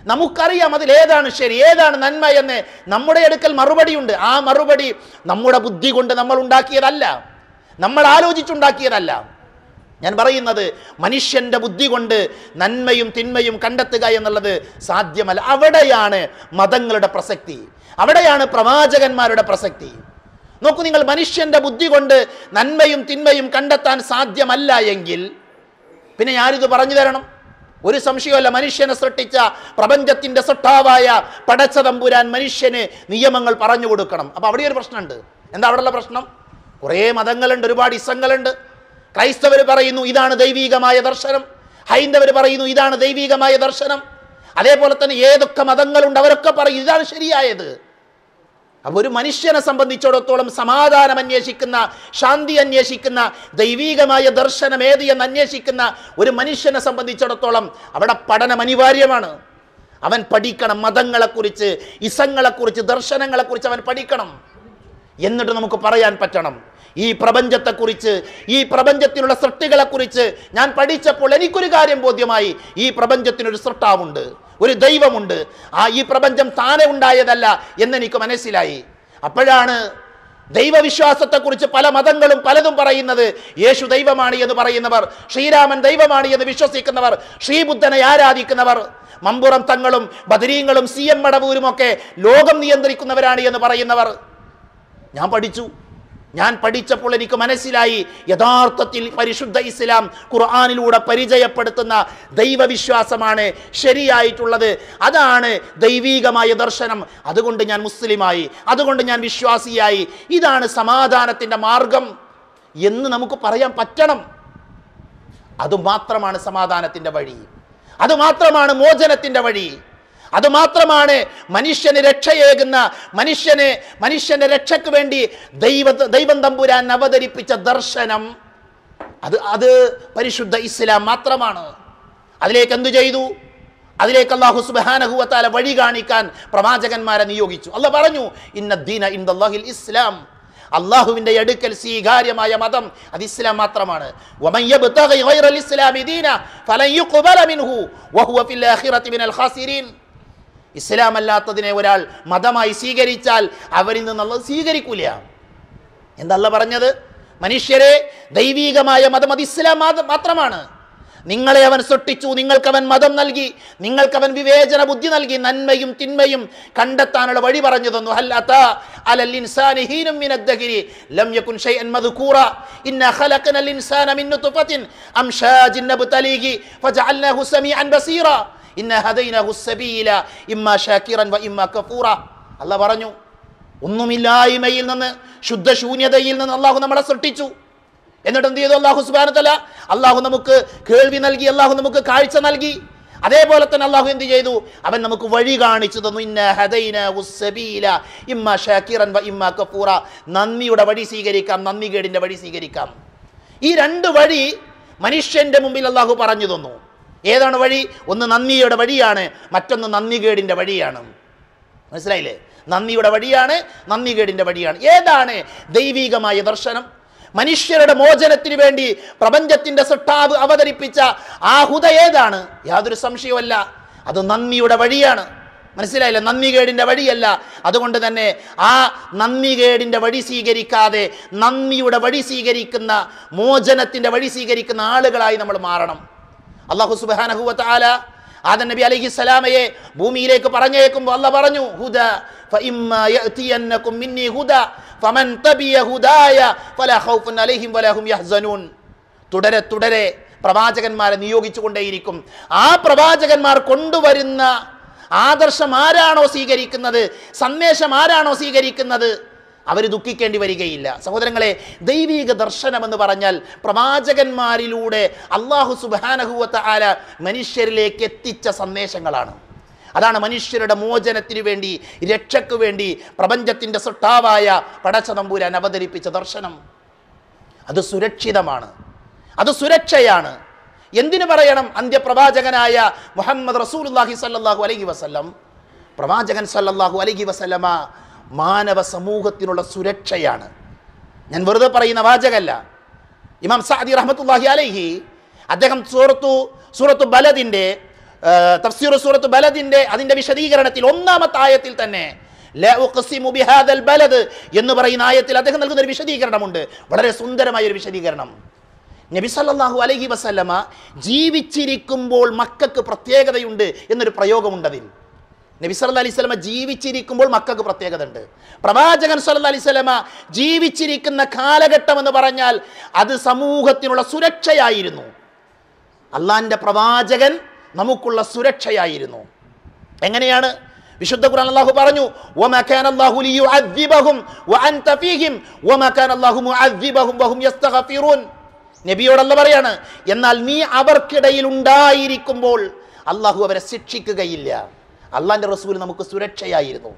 നമുക്കറിയാം അതിൽ ഏതാണ് ശരി ഏതാണ് നന്മ എന്ന് നമ്മുടെ അടുക്കൽ മറുപടിയുണ്ട് ആ മറുപടി നമ്മുടെ ബുദ്ധി കൊണ്ട് നമ്മൾ ഉണ്ടാക്കിയതല്ല നമ്മൾ ആലോചിച്ചുണ്ടാക്കിയതല്ല ഞാൻ പറയുന്നത് മനുഷ്യന്റെ ബുദ്ധി കൊണ്ട് നന്മയും തിന്മയും കണ്ടെത്തുക എന്നുള്ളത് സാധ്യമല്ല അവിടെയാണ് മതങ്ങളുടെ പ്രസക്തി അവിടെയാണ് പ്രവാചകന്മാരുടെ പ്രസക്തി നോക്കൂ നിങ്ങൾ മനുഷ്യന്റെ ബുദ്ധി കൊണ്ട് നന്മയും തിന്മയും കണ്ടെത്താൻ സാധ്യമല്ല എങ്കിൽ പിന്നെ ഞാനിത് പറഞ്ഞു തരണം ഒരു സംശയമല്ല മനുഷ്യനെ സൃഷ്ടിച്ച പ്രപഞ്ചത്തിന്റെ സൃഷ്ടാവായ പടച്ച തമ്പുരാൻ മനുഷ്യന് നിയമങ്ങൾ പറഞ്ഞു കൊടുക്കണം അപ്പൊ അവിടെ ഒരു പ്രശ്നമുണ്ട് എന്താ അവിടെയുള്ള പ്രശ്നം കുറേ മതങ്ങളുണ്ട് ഒരുപാട് ഇസങ്ങളുണ്ട് ക്രൈസ്തവർ പറയുന്നു ഇതാണ് ദൈവീകമായ ദർശനം ഹൈന്ദവർ പറയുന്നു ഇതാണ് ദൈവീകമായ ദർശനം അതേപോലെ തന്നെ ഏതൊക്കെ മതങ്ങളുണ്ട് അവരൊക്കെ പറയും ഇതാണ് ശരിയായത് അപ്പൊ ഒരു മനുഷ്യനെ സംബന്ധിച്ചിടത്തോളം സമാധാനം അന്വേഷിക്കുന്ന ശാന്തി അന്വേഷിക്കുന്ന ദൈവീകമായ ദർശനം ഏത് എന്ന് അന്വേഷിക്കുന്ന ഒരു മനുഷ്യനെ സംബന്ധിച്ചിടത്തോളം അവിടെ പഠനം അനിവാര്യമാണ് അവൻ പഠിക്കണം മതങ്ങളെക്കുറിച്ച് ഇസങ്ങളെക്കുറിച്ച് ദർശനങ്ങളെക്കുറിച്ച് അവൻ പഠിക്കണം എന്നിട്ട് നമുക്ക് പറയാൻ പറ്റണം ഈ പ്രപഞ്ചത്തെക്കുറിച്ച് ഈ പ്രപഞ്ചത്തിലുള്ള സൃഷ്ടികളെക്കുറിച്ച് ഞാൻ പഠിച്ചപ്പോൾ എനിക്കൊരു കാര്യം ബോധ്യമായി ഈ പ്രപഞ്ചത്തിനൊരു സൃഷ്ടാവുണ്ട് ഒരു ദൈവമുണ്ട് ആ ഈ പ്രപഞ്ചം താനെ ഉണ്ടായതല്ല എന്നെനിക്ക് മനസ്സിലായി അപ്പോഴാണ് ദൈവവിശ്വാസത്തെക്കുറിച്ച് പല മതങ്ങളും പലതും പറയുന്നത് യേശു ദൈവമാണ് എന്ന് പറയുന്നവർ ശ്രീരാമൻ ദൈവമാണ് എന്ന് വിശ്വസിക്കുന്നവർ ശ്രീബുദ്ധനെ ആരാധിക്കുന്നവർ മമ്പുറം തങ്ങളും ബദരീങ്ങളും സി എം മടവൂരും ഒക്കെ ലോകം നിയന്ത്രിക്കുന്നവരാണ് എന്ന് പറയുന്നവർ ഞാൻ പഠിച്ചു ഞാൻ പഠിച്ചപ്പോൾ എനിക്ക് മനസ്സിലായി യഥാർത്ഥത്തിൽ പരിശുദ്ധ ഇസ്ലാം ഖുർആാനിലൂടെ പരിചയപ്പെടുത്തുന്ന ദൈവവിശ്വാസമാണ് ശരിയായിട്ടുള്ളത് അതാണ് ദൈവീകമായ ദർശനം അതുകൊണ്ട് ഞാൻ മുസ്ലിമായി അതുകൊണ്ട് ഞാൻ വിശ്വാസിയായി ഇതാണ് സമാധാനത്തിൻ്റെ മാർഗം എന്ന് നമുക്ക് പറയാൻ പറ്റണം അതുമാത്രമാണ് സമാധാനത്തിൻ്റെ വഴി അതുമാത്രമാണ് മോചനത്തിൻ്റെ വഴി അതുമാത്രമാണ് മനുഷ്യന് രക്ഷയേകുന്ന മനുഷ്യന് മനുഷ്യന്റെ രക്ഷയ്ക്ക് വേണ്ടി ദൈവ ദൈവം തമ്പുരാൻ അവതരിപ്പിച്ച ദർശനം അത് അത് പരിശുദ്ധ ഇസ്ലാം മാത്രമാണ് അതിലേക്ക് എന്തു ചെയ്തു അതിലേക്ക് അള്ളാഹു സുബാനഹുവത്താല വഴി കാണിക്കാൻ പ്രവാചകന്മാരെ നിയോഗിച്ചു അല്ല പറഞ്ഞു ഇന്ന ദീന ഇൻദല്ലാഹിൽ ഇസ്ലാം അള്ളാഹുവിന്റെ അടുക്കൽ സ്വീകാര്യമായ മതം അത് ഇസ്ലാം മാത്രമാണ് വമൻ യബ്തഗി ഗൈറൽ ഇസ്ലാമി ദീന ഫലൻ യുഖ്ബല മിൻഹു വഹുവ ഫിൽ ആഖിറതി മിനൽ ഖാസിരീൻ ഇസ്ലാം അല്ലാത്തതിനെ ഒരാൾ മതമായി സ്വീകരിച്ചാൽ അവരിൽ നിന്നുള്ളത് സ്വീകരിക്കൂല എന്തല്ല പറഞ്ഞത് മനുഷ്യരെ ദൈവീകമായ മതം അത് ഇസ്ലാം മാത- മാത്രമാണ് നിങ്ങളെ അവൻ സൃഷ്ടിച്ചു നിങ്ങൾക്കവൻ മതം നൽകി നിങ്ങൾക്കവൻ വിവേചന ബുദ്ധി നൽകി നന്മയും തിന്മയും കണ്ടെത്താനുള്ള വഴി പറഞ്ഞു തന്നു ഹൽ അതാ അലൽ ഇൻസാനി ഹീനും മിനദ്ദഹിരി ലം യകുൻ ഷൈഅൻ മദ്കൂറ ഇന്ന ഖലഖനൽ ഇൻസാന മിൻ നുത്ഫത്തിൻ അംശാജിൻ നബ്തലീഹി ഫജഅൽനാഹു സമീഅൻ ബസീറ ഇന്ന ഹദൈനാഹു സബീല ഇമ്മാ ഷാക്കിറൻ വ ഇമ്മാ കഫൂറ അല്ലാഹ് പറഞ്ഞു ഒന്നുമില്ലായ്മയിൽ നിന്ന് ശുദ്ധശൂന്യതയിൽ നിന്ന് അള്ളാഹു നമ്മളെ സൃഷ്ടിച്ചു എന്നിട്ട് എന്ത് ചെയ്തു അള്ളാഹു സുബാനത്തല അള്ളാഹു നമുക്ക് കേൾവി നൽകി അള്ളാഹു നമുക്ക് കാഴ്ച നൽകി അതേപോലെ തന്നെ അള്ളാഹു എന്ത് ചെയ്തു അവൻ നമുക്ക് വഴി കാണിച്ചു തന്നു ഇന്ന ഹദൈന ഉസ്സബീല ഇമ്മ ഷാക്കിറൻ വ ഇമ്മ കഫൂറ നന്ദിയുടെ വഴി സ്വീകരിക്കാം നന്ദികേടിന്റെ വഴി സ്വീകരിക്കാം ഈ രണ്ട് വഴി മനുഷ്യന്റെ മുമ്പിൽ അള്ളാഹു പറഞ്ഞു തന്നു ഏതാണ് വഴി ഒന്ന് നന്ദിയുടെ വഴിയാണ് മറ്റൊന്ന് നന്ദികേടിന്റെ വഴിയാണ് മനസ്സിലായില്ലേ നന്ദിയുടെ വഴിയാണ് നന്ദികേടിന്റെ വഴിയാണ് ഏതാണ് ദൈവികമായ ദർശനം മനുഷ്യരുടെ മോചനത്തിന് വേണ്ടി പ്രപഞ്ചത്തിന്റെ സൃഷ്ടാവ് അവതരിപ്പിച്ച ആ ഹുദ ഏതാണ് യാതൊരു സംശയവുമല്ല അത് നന്ദിയുടെ വഴിയാണ് മനസ്സിലായില്ലേ നന്ദികേടിന്റെ വഴിയല്ല അതുകൊണ്ട് തന്നെ ആ നന്ദികേടിന്റെ വഴി സ്വീകരിക്കാതെ നന്ദിയുടെ വഴി സ്വീകരിക്കുന്ന മോചനത്തിന്റെ വഴി സ്വീകരിക്കുന്ന ആളുകളായി നമ്മൾ മാറണം അള്ളാഹു സുബാനഹുവ ആല ആദൻ നബി അലൈഹി സ്വലാമയെ ഭൂമിയിലേക്ക് പറഞ്ഞേക്കുമ്പോൾ അല്ല പറഞ്ഞു ഹുദ فإما يأتينكم مني هدى فمن تبع هداي فلا خوف عليهم ولا هم يحزنون തുടരെ തുടരെ പ്രവാചകന്മാരെ നിയോഗിച്ചുകൊണ്ടേയിരിക്കും ആ പ്രവാചകന്മാർ കൊണ്ടുവരുന്ന ആദർശം ആരാണോ സ്വീകരിക്കുന്നത് സന്ദേശം ആരാണോ സ്വീകരിക്കുന്നത് അവർ ദുഃഖിക്കേണ്ടി വരികയില്ല സഹോദരങ്ങളെ ദൈവിക ദർശനം എന്ന് പറഞ്ഞാൽ പ്രവാചകന്മാരിലൂടെ അള്ളാഹു സുബാനഹുവത്ത ആല മനുഷ്യരിലേക്ക് എത്തിച്ച സന്ദേശങ്ങളാണ് അതാണ് മനുഷ്യരുടെ മോചനത്തിന് വേണ്ടി രക്ഷയ്ക്ക് വേണ്ടി പ്രപഞ്ചത്തിൻ്റെ സൃഷ്ടാവായ പടച്ച തമ്പുരാൻ അവതരിപ്പിച്ച ദർശനം അത് സുരക്ഷിതമാണ് അത് സുരക്ഷയാണ് എന്തിനു പറയണം അന്ത്യപ്രവാചകനായ മുഹമ്മദ് റസൂലുല്ലാഹി സല്ലല്ലാഹു അലൈഹി വസല്ലം പ്രവാചകൻ സല്ലല്ലാഹു അലൈഹി വസല്ലമ മാനവ സമൂഹത്തിനുള്ള സുരക്ഷയാണ് ഞാൻ വെറുതെ പറയുന്ന വാചകല്ല ഇമാം സഅദി റഹ്മത്തുള്ളാഹി അലൈഹി അദ്ദേഹം സൂറത്തു സൂറത്തു ബലദിൻ്റെ തഫ്സീർ സൂറത്ത് ബലദിന്റെ അതിന്റെ വിശദീകരണത്തിൽ ഒന്നാമത്തെ ആയത്തിൽ തന്നെ ലാ ഉഖ്സിമു ബിഹാദൽ ബലദ് എന്ന് പറയുന്ന ആയത്തിൽ അദ്ദേഹം നൽകുന്ന ഒരു വിശദീകരണമുണ്ട് വളരെ സുന്ദരമായ ഒരു വിശദീകരണം നബി സല്ലല്ലാഹു അലൈഹി വസല്ലമ ജീവിച്ചിരിക്കുമ്പോൾ മക്കൾക്ക് പ്രത്യേകതയുണ്ട് എന്നൊരു പ്രയോഗമുണ്ട് അതിൽ നബി സല്ലല്ലാഹു അലൈഹി വസല്ലമ ജീവിച്ചിരിക്കുമ്പോൾ മക്കൾക്ക് പ്രത്യേകത ഉണ്ട് പ്രവാചകൻ സല്ലല്ലാഹു അലൈഹി വസല്ലമ ജീവിച്ചിരിക്കുന്ന കാലഘട്ടം എന്ന് പറഞ്ഞാൽ അത് സമൂഹത്തിനുള്ള സുരക്ഷയായിരുന്നു അള്ളാന്റെ പ്രവാചകൻ നമുക്കുള്ള സുരക്ഷയായിരുന്നു എങ്ങനെയാണ് വിശുദ്ധ ഖുർആൻ അല്ലാഹു പറഞ്ഞു വമാ കാന അല്ലാഹു ലിയുഅദ്ദിബഹും വഅൻത ഫീഹിം വമാ കാന അല്ലാഹു മുഅദ്ദിബഹും വഹും യസ്തഗ്ഫിറൂൻ നബിയോട് അല്ല പറയാണ് എന്നാൽ നീ അവർക്കിടയിൽ ഉണ്ടായിരിക്കുമ്പോൾ അള്ളാഹു അവരെ ശിക്ഷിക്കുകയില്ല അള്ളാന്റെ റസൂൽ നമുക്ക് സുരക്ഷയായിരുന്നു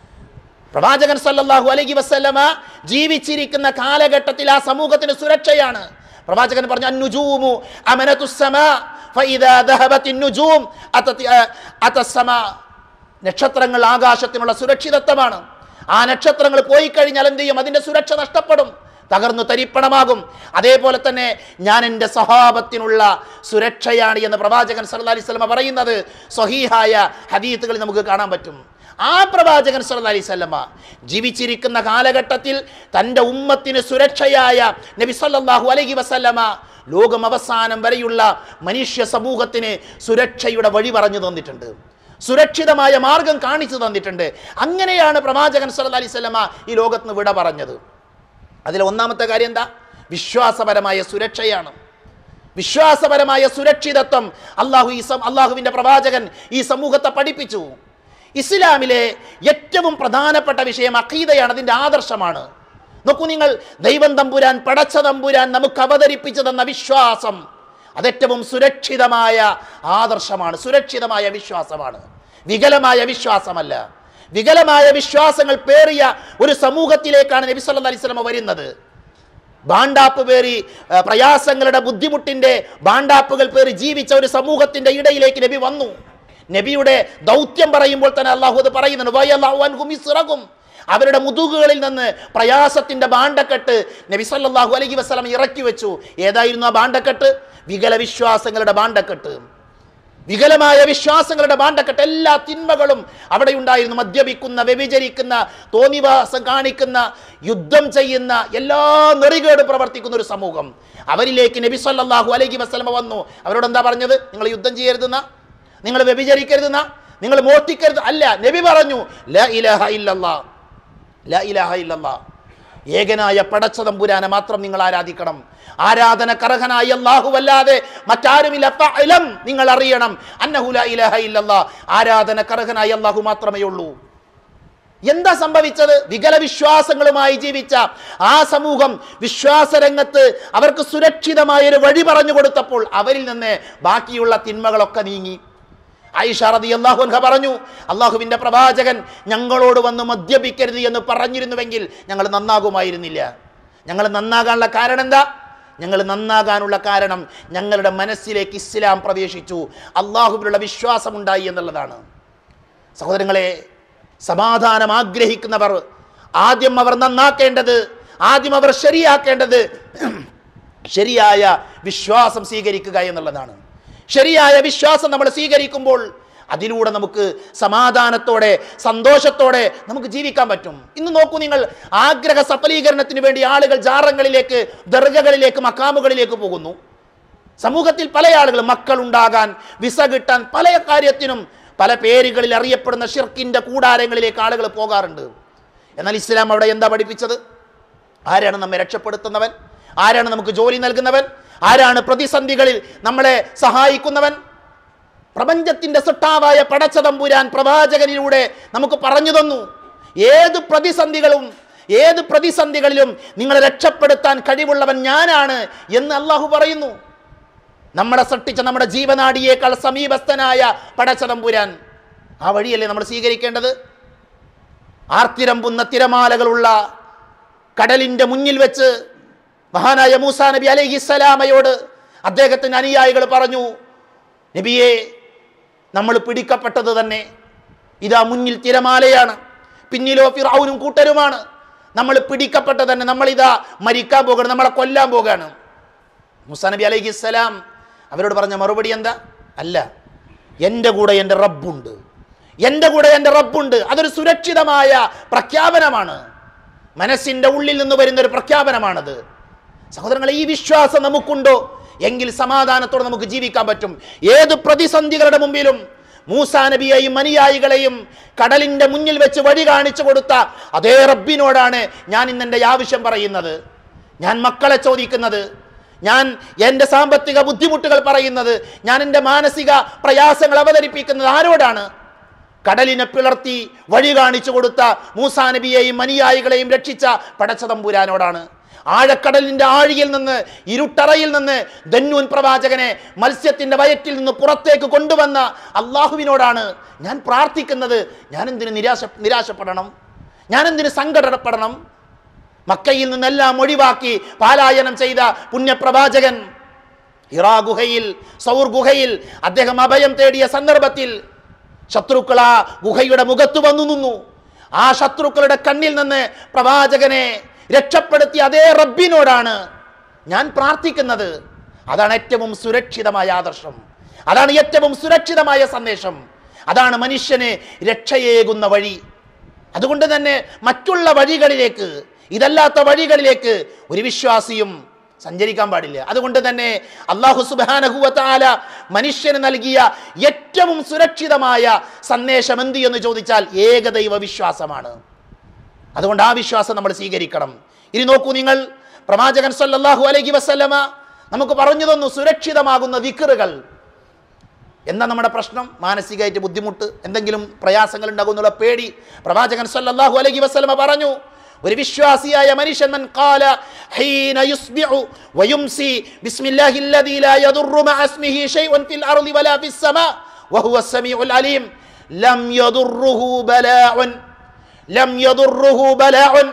പ്രവാചകൻ സല്ലല്ലാഹു അലൈഹി വസല്ലമ ജീവിച്ചിരിക്കുന്ന കാലഘട്ടത്തിൽ ആ സമൂഹത്തിന് സുരക്ഷയാണ് പ്രവാചകൻ പറഞ്ഞു അന്നുജൂമു അമനതുസ്സമാ ഫഇദാ ദഹബത്തിൻ നുജൂം അതതി അതസ്സമാ നക്ഷത്രങ്ങൾ ആകാശത്തിനുള്ള സുരക്ഷിതത്വമാണ് ആ നക്ഷത്രങ്ങൾ പോയി കഴിഞ്ഞാൽ എന്ത് ചെയ്യും അതിന്റെ സുരക്ഷ നഷ്ടപ്പെടും തകർന്നു തരിപ്പണമാകും അതേപോലെ തന്നെ ഞാൻ എൻ്റെ സഹാബത്തിനുള്ള സുരക്ഷയാണ് എന്ന് പ്രവാചകൻ സല്ലല്ലാഹു അലൈഹി വസല്ലമ പറയുന്നത് സ്വഹീഹായ ഹദീത്തുകളിൽ നമുക്ക് കാണാൻ പറ്റും ആ പ്രവാചകൻ സല്ലല്ലാഹു അലൈഹി വസല്ലമ ജീവിച്ചിരിക്കുന്ന കാലഘട്ടത്തിൽ തൻ്റെ ഉമ്മത്തിന് സുരക്ഷയായ നബി സല്ലല്ലാഹു അലൈഹി വസല്ലമ ലോകം അവസാനം വരെയുള്ള മനുഷ്യ സമൂഹത്തിന് സുരക്ഷയുടെ വഴി പറഞ്ഞു തന്നിട്ടുണ്ട് സുരക്ഷിതമായ മാർഗം കാണിച്ചു തന്നിട്ടുണ്ട് അങ്ങനെയാണ് പ്രവാചകൻ സല്ലല്ലാഹു അലൈഹി വസല്ലമ ഈ ലോകത്ത് നിന്ന് വിട പറഞ്ഞത് അതിൽ ഒന്നാമത്തെ കാര്യം എന്താ വിശ്വാസപരമായ സുരക്ഷയാണ് വിശ്വാസപരമായ സുരക്ഷിതത്വം അള്ളാഹു ഈ സം അള്ളാഹുവിൻ്റെ പ്രവാചകൻ ഈ സമൂഹത്തെ പഠിപ്പിച്ചു ഇസ്ലാമിലെ ഏറ്റവും പ്രധാനപ്പെട്ട വിഷയം അഖീദയാണ് അതിൻ്റെ ആദർശമാണ് നോക്കൂ നിങ്ങൾ ദൈവം തമ്പുരാൻ പടച്ച തമ്പുരാൻ നമുക്ക് അവതരിപ്പിച്ചു തന്ന വിശ്വാസം അതേറ്റവും സുരക്ഷിതമായ ആദർശമാണ് സുരക്ഷിതമായ വിശ്വാസമാണ് വികലമായ വിശ്വാസമല്ല വികലമായ വിശ്വാസങ്ങൾ പേറിയ ഒരു സമൂഹത്തിലേക്കാണ് നബി സല്ലല്ലാഹു അലൈഹി വസല്ലമ വരുന്നത് ബാണ്ടാപ്പ് പേറി ആ, പ്രയാസങ്ങളുടെ ബുദ്ധിമുട്ടിന്റെ ബാണ്ടാപ്പുകൾ പേറി ജീവിച്ച ഒരു സമൂഹത്തിന്റെ ഇടയിലേക്ക് നബി വന്നു നബിയുടെ ദൗത്യം പറയുമ്പോൾ തന്നെ അള്ളാഹു അത് പറയുന്നുണ്ട് വയല്ലാഹു അൻഹും ഇസ്റഖും. അവരുടെ മുതുകുകളിൽ നിന്ന് പ്രയാസത്തിന്റെ ബാണ്ടക്കെട്ട് നബി സല്ലല്ലാഹു അലൈഹി വസല്ലം ഇറക്കി വെച്ചു ഏതായിരുന്നു ആ ബാണ്ടക്കെട്ട് വികല വിശ്വാസങ്ങളുടെ ബാണ്ടക്കെട്ട് വികലമായ വിശ്വാസങ്ങളുടെ ബാണ്ടക്കെട്ട് എല്ലാ തിന്മകളും അവിടെ ഉണ്ടായിരുന്നു മദ്യപിക്കുന്ന വ്യഭിചരിക്കുന്ന തോന്നിവാസം കാണിക്കുന്ന യുദ്ധം ചെയ്യുന്ന എല്ലാ നെറികേട് പ്രവർത്തിക്കുന്ന ഒരു സമൂഹം അവരിലേക്ക് നബി സല്ലല്ലാഹു അലൈഹി വസല്ലമ വന്നു അവരോട് എന്താ പറഞ്ഞത് നിങ്ങൾ യുദ്ധം ചെയ്യരുതെന്ന നിങ്ങൾ വ്യഭിചരിക്കരുതെന്ന നിങ്ങൾ മോഷ്ടിക്കരുത് അല്ല നബി പറഞ്ഞു ല ഇലാഹ ഇല്ലല്ലാ ല ഇലാഹ ഇല്ലല്ലാ ഏകനായ പടച്ചതമ്പുരാനെ മാത്രം നിങ്ങൾ ആരാധിക്കണം ആരാധനക്കർഹനായ അല്ലാഹുവല്ലാതെ മറ്റാരുമില്ല ഫഅലം നിങ്ങൾ അറിയണം അന്നഹു ലാ ഇലാഹ ഇല്ലല്ലാ ആരാധനക്കർഹനായ അല്ലാഹു മാത്രമേ ഉള്ളൂ എന്താ സംഭവിച്ചത് വികല വിശ്വാസങ്ങളുമായി ജീവിച്ച ആ സമൂഹം വിശ്വാസരംഗത്ത് അവർക്ക് സുരക്ഷിതമായ ഒരു വഴി പറഞ്ഞു കൊടുത്തപ്പോൾ അവരിൽ നിന്ന് ബാക്കിയുള്ള തിന്മകളൊക്കെ നീങ്ങി ഐഷ റതി അൻഹ പറഞ്ഞു അള്ളാഹുവിൻ്റെ പ്രവാചകൻ ഞങ്ങളോട് വന്ന് മദ്യപിക്കരുത് എന്ന് പറഞ്ഞിരുന്നുവെങ്കിൽ ഞങ്ങൾ നന്നാകുമായിരുന്നില്ല ഞങ്ങൾ നന്നാകാനുള്ള കാരണം എന്താ ഞങ്ങൾ നന്നാകാനുള്ള കാരണം ഞങ്ങളുടെ മനസ്സിലേക്ക് ഇസ്ലാം പ്രവേശിച്ചു അള്ളാഹുവിനുള്ള വിശ്വാസമുണ്ടായി എന്നുള്ളതാണ് സഹോദരങ്ങളെ സമാധാനം ആഗ്രഹിക്കുന്നവർ ആദ്യം അവർ നന്നാക്കേണ്ടത് ആദ്യം അവർ ശരിയാക്കേണ്ടത് ശരിയായ വിശ്വാസം സ്വീകരിക്കുക എന്നുള്ളതാണ് ശരിയായ വിശ്വാസം നമ്മൾ സ്വീകരിക്കുമ്പോൾ അതിലൂടെ നമുക്ക് സമാധാനത്തോടെ സന്തോഷത്തോടെ നമുക്ക് ജീവിക്കാൻ പറ്റും ഇന്ന് നോക്കൂ നിങ്ങൾ ആഗ്രഹ സഫലീകരണത്തിന് വേണ്ടി ആളുകൾ ജാറങ്ങളിലേക്ക് ദർഗകളിലേക്ക് മക്കാമുകളിലേക്ക് പോകുന്നു സമൂഹത്തിൽ പല ആളുകളും മക്കളുണ്ടാകാൻ വിസ കിട്ടാൻ പല കാര്യത്തിനും പല പേരുകളിൽ അറിയപ്പെടുന്ന ഷിർക്കിന്റെ കൂടാരങ്ങളിലേക്ക് ആളുകൾ പോകാറുണ്ട് എന്നാൽ ഇസ്ലാം അവിടെ എന്താ പഠിപ്പിച്ചത് ആരാണ് നമ്മെ രക്ഷപ്പെടുത്തുന്നവൻ ആരാണ് നമുക്ക് ജോലി നൽകുന്നവൻ ആരാണ് പ്രതിസന്ധികളിൽ നമ്മളെ സഹായിക്കുന്നവൻ പ്രപഞ്ചത്തിന്റെ സൃഷ്ടാവായ പടച്ചതമ്പുരാൻ പ്രവാചകനിലൂടെ നമുക്ക് പറഞ്ഞു തന്നു ഏത് പ്രതിസന്ധികളും ഏത് പ്രതിസന്ധികളിലും നിങ്ങളെ രക്ഷപ്പെടുത്താൻ കഴിവുള്ളവൻ ഞാനാണ് എന്ന് അള്ളാഹു പറയുന്നു നമ്മളെ സൃഷ്ടിച്ച നമ്മുടെ ജീവനാടിയേക്കാൾ സമീപസ്ഥനായ പടച്ചതമ്പുരാൻ ആ വഴിയല്ലേ നമ്മൾ സ്വീകരിക്കേണ്ടത് ആർത്തിരമ്പുന്ന തിരമാലകളുള്ള കടലിന്റെ മുന്നിൽ വെച്ച് മഹാനായ മൂസാ നബി അലൈഹിസ്സലാമയോട് അദ്ദേഹത്തിന് അനുയായികൾ പറഞ്ഞു നബിയെ നമ്മൾ പിടിക്കപ്പെട്ടത് തന്നെ ഇതാ മുന്നിൽ തിരമാലയാണ് പിന്നിലോ ഫിറൌനും കൂട്ടരുമാണ് നമ്മൾ പിടിക്കപ്പെട്ടത് തന്നെ നമ്മളിതാ മരിക്കാൻ പോകണം നമ്മളെ കൊല്ലാൻ പോകുകയാണ് മുസാ നബി അലൈഹിസ്സലാം അവരോട് പറഞ്ഞ മറുപടി എന്താ അല്ല എൻ്റെ കൂടെ എൻ്റെ റബ്ബുണ്ട് എൻ്റെ കൂടെ എൻ്റെ റബ്ബുണ്ട് അതൊരു സുരക്ഷിതമായ പ്രഖ്യാപനമാണ് മനസ്സിൻ്റെ ഉള്ളിൽ നിന്ന് വരുന്ന ഒരു പ്രഖ്യാപനമാണത് സഹോദരങ്ങളെ ഈ വിശ്വാസം നമുക്കുണ്ടോ എങ്കിൽ സമാധാനത്തോടെ നമുക്ക് ജീവിക്കാൻ പറ്റും ഏത് പ്രതിസന്ധികളുടെ മുമ്പിലും മൂസാ നബിയെയും അനുയായികളെയും കടലിന്റെ മുന്നിൽ വെച്ച് വഴി കാണിച്ചു കൊടുത്ത അതേ റബ്ബിനോടാണ് ഞാൻ ഇന്ന് എൻ്റെ ആവശ്യം പറയുന്നത് ഞാൻ മക്കളെ ചോദിക്കുന്നത് ഞാൻ എൻ്റെ സാമ്പത്തിക ബുദ്ധിമുട്ടുകൾ പറയുന്നത് ഞാൻ എൻ്റെ മാനസിക പ്രയാസങ്ങൾ അവതരിപ്പിക്കുന്നത് ആരോടാണ് കടലിനെ പിളർത്തി വഴി കാണിച്ചു കൊടുത്ത മൂസാ നബിയെയും അനുയായികളെയും രക്ഷിച്ച പടച്ചതമ്പുരാനോടാണ് ആഴക്കടലിന്റെ ആഴിയിൽ നിന്ന് ഇരുട്ടറയിൽ നിന്ന് ധന്യൂൻ പ്രവാചകനെ മത്സ്യത്തിന്റെ വയറ്റിൽ നിന്ന് പുറത്തേക്ക് കൊണ്ടുവന്ന അള്ളാഹുവിനോടാണ് ഞാൻ പ്രാർത്ഥിക്കുന്നത് ഞാൻ എന്തിന് നിരാശ നിരാശപ്പെടണം ഞാൻ എന്തിന് സങ്കടപ്പെടണം മക്കയിൽ നിന്നെല്ലാം ഒഴിവാക്കി പാലായനം ചെയ്ത പുണ്യപ്രവാചകൻ ഇറാ ഗുഹയിൽ സൗർ ഗുഹയിൽ അദ്ദേഹം അഭയം തേടിയ സന്ദർഭത്തിൽ ശത്രുക്കൾ ആ ഗുഹയുടെ മുഖത്ത് വന്നു നിന്നു ആ ശത്രുക്കളുടെ കണ്ണിൽ നിന്ന് പ്രവാചകനെ രക്ഷപ്പെടുത്തിയ അതേ റബ്ബിനോടാണ് ഞാൻ പ്രാർത്ഥിക്കുന്നത് അതാണ് ഏറ്റവും സുരക്ഷിതമായ ആദർശം അതാണ് ഏറ്റവും സുരക്ഷിതമായ സന്ദേശം അതാണ് മനുഷ്യന് രക്ഷയേകുന്ന വഴി അതുകൊണ്ട് തന്നെ മറ്റുള്ള വഴികളിലേക്ക് ഇതല്ലാത്ത വഴികളിലേക്ക് ഒരു വിശ്വാസിയും സഞ്ചരിക്കാൻ പാടില്ല അതുകൊണ്ട് തന്നെ അള്ളാഹു സുബാനഹുവത്താല മനുഷ്യന് നൽകിയ ഏറ്റവും സുരക്ഷിതമായ സന്ദേശം എന്ത് എന്ന് ചോദിച്ചാൽ ഏകദൈവ വിശ്വാസമാണ് അതുകൊണ്ട് ആ വിശ്വാസം നമ്മൾ സ്വീകരിക്കണം ഇനി നോക്കൂ നിങ്ങൾ പ്രവാചകൻ സല്ലല്ലാഹു അലൈഹി വസല്ലമ നമുക്ക് പറഞ്ഞു തന്നു സുരക്ഷിതമാകുന്ന വിക്കറുകൾ എന്താ നമ്മുടെ പ്രശ്നം മാനസികമായിട്ട് ബുദ്ധിമുട്ട് എന്തെങ്കിലും പ്രയാസങ്ങൾ ഉണ്ടാകുന്നുള്ള പേടി പ്രവാചകൻ സല്ലല്ലാഹു അലൈഹി വസല്ലമ പറഞ്ഞു ഒരു വിശ്വാസിയായ മനുഷ്യൻ മൻ ഖാല ഹീന യുസ്ബിഉ വയുംസി ബിസ്മില്ലാഹി അല്ലദീ ലാ യദുറു മഅ ഇസ്മിഹി ഷൈഉൻ ഫിൽ അർളി വലാ ഫിസ് സമാ വഹുവ സമീഉൽ അലീം ലം യദുറുഹു ബലാഉൻ ലം യദുറുഹു ബലാഉൻ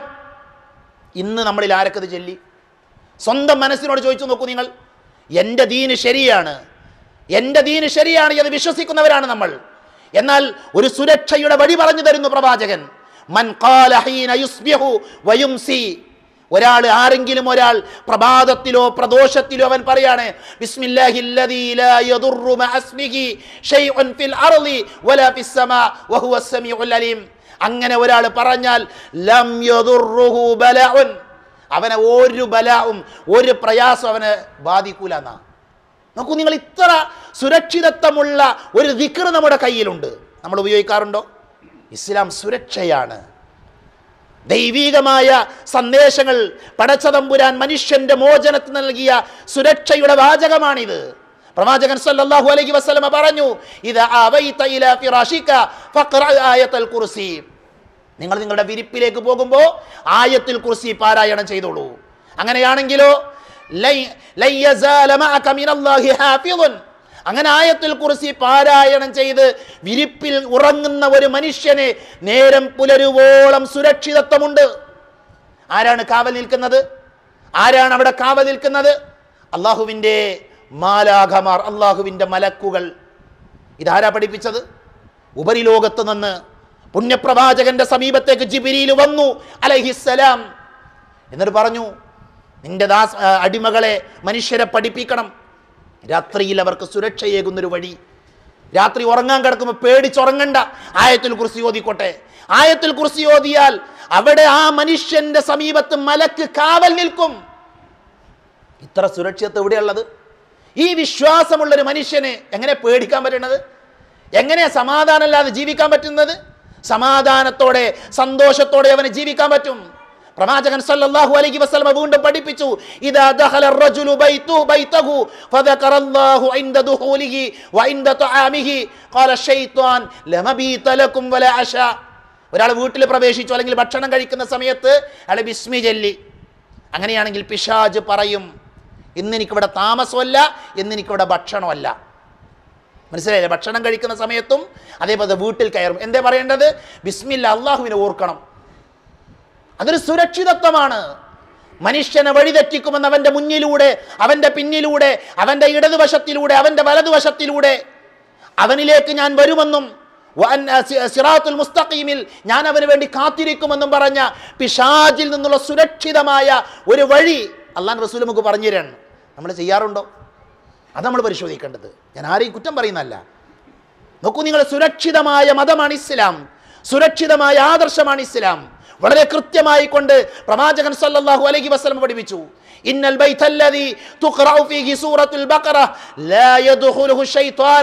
ഇന്ന് നമ്മളിൽ ആരൊക്കെ ഇത് ചൊല്ലി സ്വന്തം മനസ്സിനോട് ചോദിച്ചു നോക്കൂ നിങ്ങൾ എൻ്റെ ദീന് ശരിയാണ് എൻ്റെ ദീന് ശരിയാണ് എന്ന് വിശ്വസിക്കുന്നവരാണ് നമ്മൾ എന്നാൽ ഒരു സുരക്ഷയുടെ വഴി പറഞ്ഞു തരുന്നു പ്രവാചകൻ മൻ ഖാല ഹീന യുസ്ബിഹു വയുംസി ഒരാൾ ആരെങ്കിലും ഒരാൾ പ്രഭാതത്തിലോ പ്രദോഷത്തിലോ അവൻ പറയാണ് ബിസ്മില്ലാഹി അല്ലദീ ലാ യദുറു മഅ ഇസ്മിഹി ഷൈഉൻ ഫിൽ അർളി വലാ ഫിസ് സമാ വഹുവ സമീഉൽ അലീം അങ്ങനെ ഒരാൾ പറഞ്ഞാൽ ലം യദുറുഹു ബലഉൻ അവനെ ഒരു ബലാവും ഒരു പ്രയാസം അവനെ ബാധിക്കൂല എന്നാ നോക്കൂ നിങ്ങൾ ഇത്ര സുരക്ഷിതത്വമുള്ള ഒരു ദിക്ർ നമ്മുടെ കയ്യിലുണ്ട് നമ്മൾ ഉപയോഗിക്കാറുണ്ടോ ഇസ്ലാം സുരക്ഷയാണ് ദൈവീകമായ സന്ദേശങ്ങൾ പടച്ചതമ്പുരാൻ മനുഷ്യന്റെ മോചനത്തിന് നൽകിയ സുരക്ഷയുടെ വാചകമാണിത് പ്രവാചകൻ സല്ലല്ലാഹു അലൈഹി വസല്ലമ പറഞ്ഞു ഇത് അവൈത ഇലാ ഫിറാഷിക ഫഖറ ആയത്തുൽ കുർസി നിങ്ങൾ നിങ്ങളുടെ വിരിപ്പിലേക്ക് പോകുമ്പോൾ ആയത്തിൽ കുർസി പാരായണം ചെയ്തോളൂ അങ്ങനെയാണെങ്കിലോ ലൈ- ലൈ യസാല മഅക മിനല്ലാഹി ഹാഫിളുൻ. അങ്ങനെ ആയത്തിൽ കുറിച്ച് പാരായണം ചെയ്ത് വിരിപ്പിൽ ഉറങ്ങുന്ന ഒരു മനുഷ്യന് നേരം പുലരുവോളം സുരക്ഷിതത്വമുണ്ട് ആരാണ് കാവൽ നിൽക്കുന്നത് ആരാണ് അവിടെ കാവൽ നിൽക്കുന്നത് അള്ളാഹുവിൻ്റെ മാലാഖമാർ അള്ളാഹുവിൻ്റെ മലക്കുകൾ ഇതാരാ പഠിപ്പിച്ചത് ഉപരിലോകത്ത് നിന്ന് പുണ്യപ്രവാചകന്റെ സമീപത്തേക്ക് ജിബിരിയിൽ വന്നു അലഹിസലാം എന്നിട്ട് പറഞ്ഞു നിന്റെ ദാസ് ആ, അടിമകളെ മനുഷ്യരെ പഠിപ്പിക്കണം രാത്രിയിൽ അവർക്ക് സുരക്ഷയേകുന്നൊരു വഴി രാത്രി ഉറങ്ങാൻ കിടക്കുമ്പോൾ പേടിച്ചുറങ്ങണ്ട ആയത്തിൽ കുറിച്ച് ഓതിക്കോട്ടെ ആയത്തിൽ കുറിച്ച് ഓതിയാൽ അവിടെ ആ മനുഷ്യന്റെ സമീപത്ത് മലക്ക് കാവൽ നിൽക്കും ഇത്ര സുരക്ഷിതത്വം എവിടെയുള്ളത് ഈ വിശ്വാസമുള്ളൊരു മനുഷ്യന് എങ്ങനെ പേടിക്കാൻ പറ്റുന്നത് എങ്ങനെയാ സമാധാനമില്ലാതെ ജീവിക്കാൻ പറ്റുന്നത് സമാധാനത്തോടെ സന്തോഷത്തോടെ അവന് ജീവിക്കാൻ പറ്റും പ്രവാചകൻ സല്ലല്ലാഹു അലൈഹി വസല്ലമ വീണ്ടും പഠിപ്പിച്ചു ഇദാ ദഖല الرجل بيته بيته فذكر الله عند دخوله وعند طعامه قال الشيطان لمبيت لكم ولا عشاء ഒരാൾ വീട്ടിൽ പ്രവേശിച്ചു അല്ലെങ്കിൽ ഭക്ഷണം കഴിക്കുന്ന സമയത്ത് അയാൾ ബിസ്മി ചൊല്ലി അങ്ങനെയാണെങ്കിൽ പിശാജ് പറയും ഇന്ന് എനിക്കിവിടെ താമസമല്ല ഇന്ന് എനിക്കിവിടെ ഭക്ഷണമല്ല മനസ്സിലായില്ലേ ഭക്ഷണം കഴിക്കുന്ന സമയത്തും അതേപോലെ വീട്ടിൽ കയറും എന്തേ പറയേണ്ടത് ബിസ്മില്ല അള്ളാഹുവിനെ ഓർക്കണം അതൊരു സുരക്ഷിതത്വമാണ് മനുഷ്യനെ വഴിതെറ്റിക്കുമെന്ന് അവൻ്റെ മുന്നിലൂടെ അവൻ്റെ പിന്നിലൂടെ അവൻ്റെ ഇടതുവശത്തിലൂടെ അവൻ്റെ വലതുവശത്തിലൂടെ അവനിലേക്ക് ഞാൻ വരുമെന്നും വഅൻ സി- സിറാത്തുൽ മുസ്തഖീമിൽ ഞാൻ അവന് വേണ്ടി കാത്തിരിക്കുമെന്നും പറഞ്ഞ പിശാജിൽ നിന്നുള്ള സുരക്ഷിതമായ ഒരു വഴി അള്ളാൻ റസൂൽ നമുക്ക് പറഞ്ഞു തരാണ് നമ്മൾ ചെയ്യാറുണ്ടോ അത് നമ്മൾ പരിശോധിക്കേണ്ടത് ഞാൻ ആരെയും കുറ്റം പറയുന്നതല്ല നോക്കൂ നിങ്ങൾ സുരക്ഷിതമായ മതമാണ് ഇസ്ലാം സുരക്ഷിതമായ ആദർശമാണ് ഇസ്ലാം വളരെ കൃത്യമായി കൊണ്ട് പ്രവാചകൻ സല്ലല്ലാഹു അലൈഹി വസല്ലം പഠിപ്പിച്ചു ഇന്നൽ ബൈത്തല്ലദി തുഖറഉ ഫീഹി സൂറത്തുൽ ബഖറ ലാ യദ്ഖുലുഹു ശൈത്വാൻ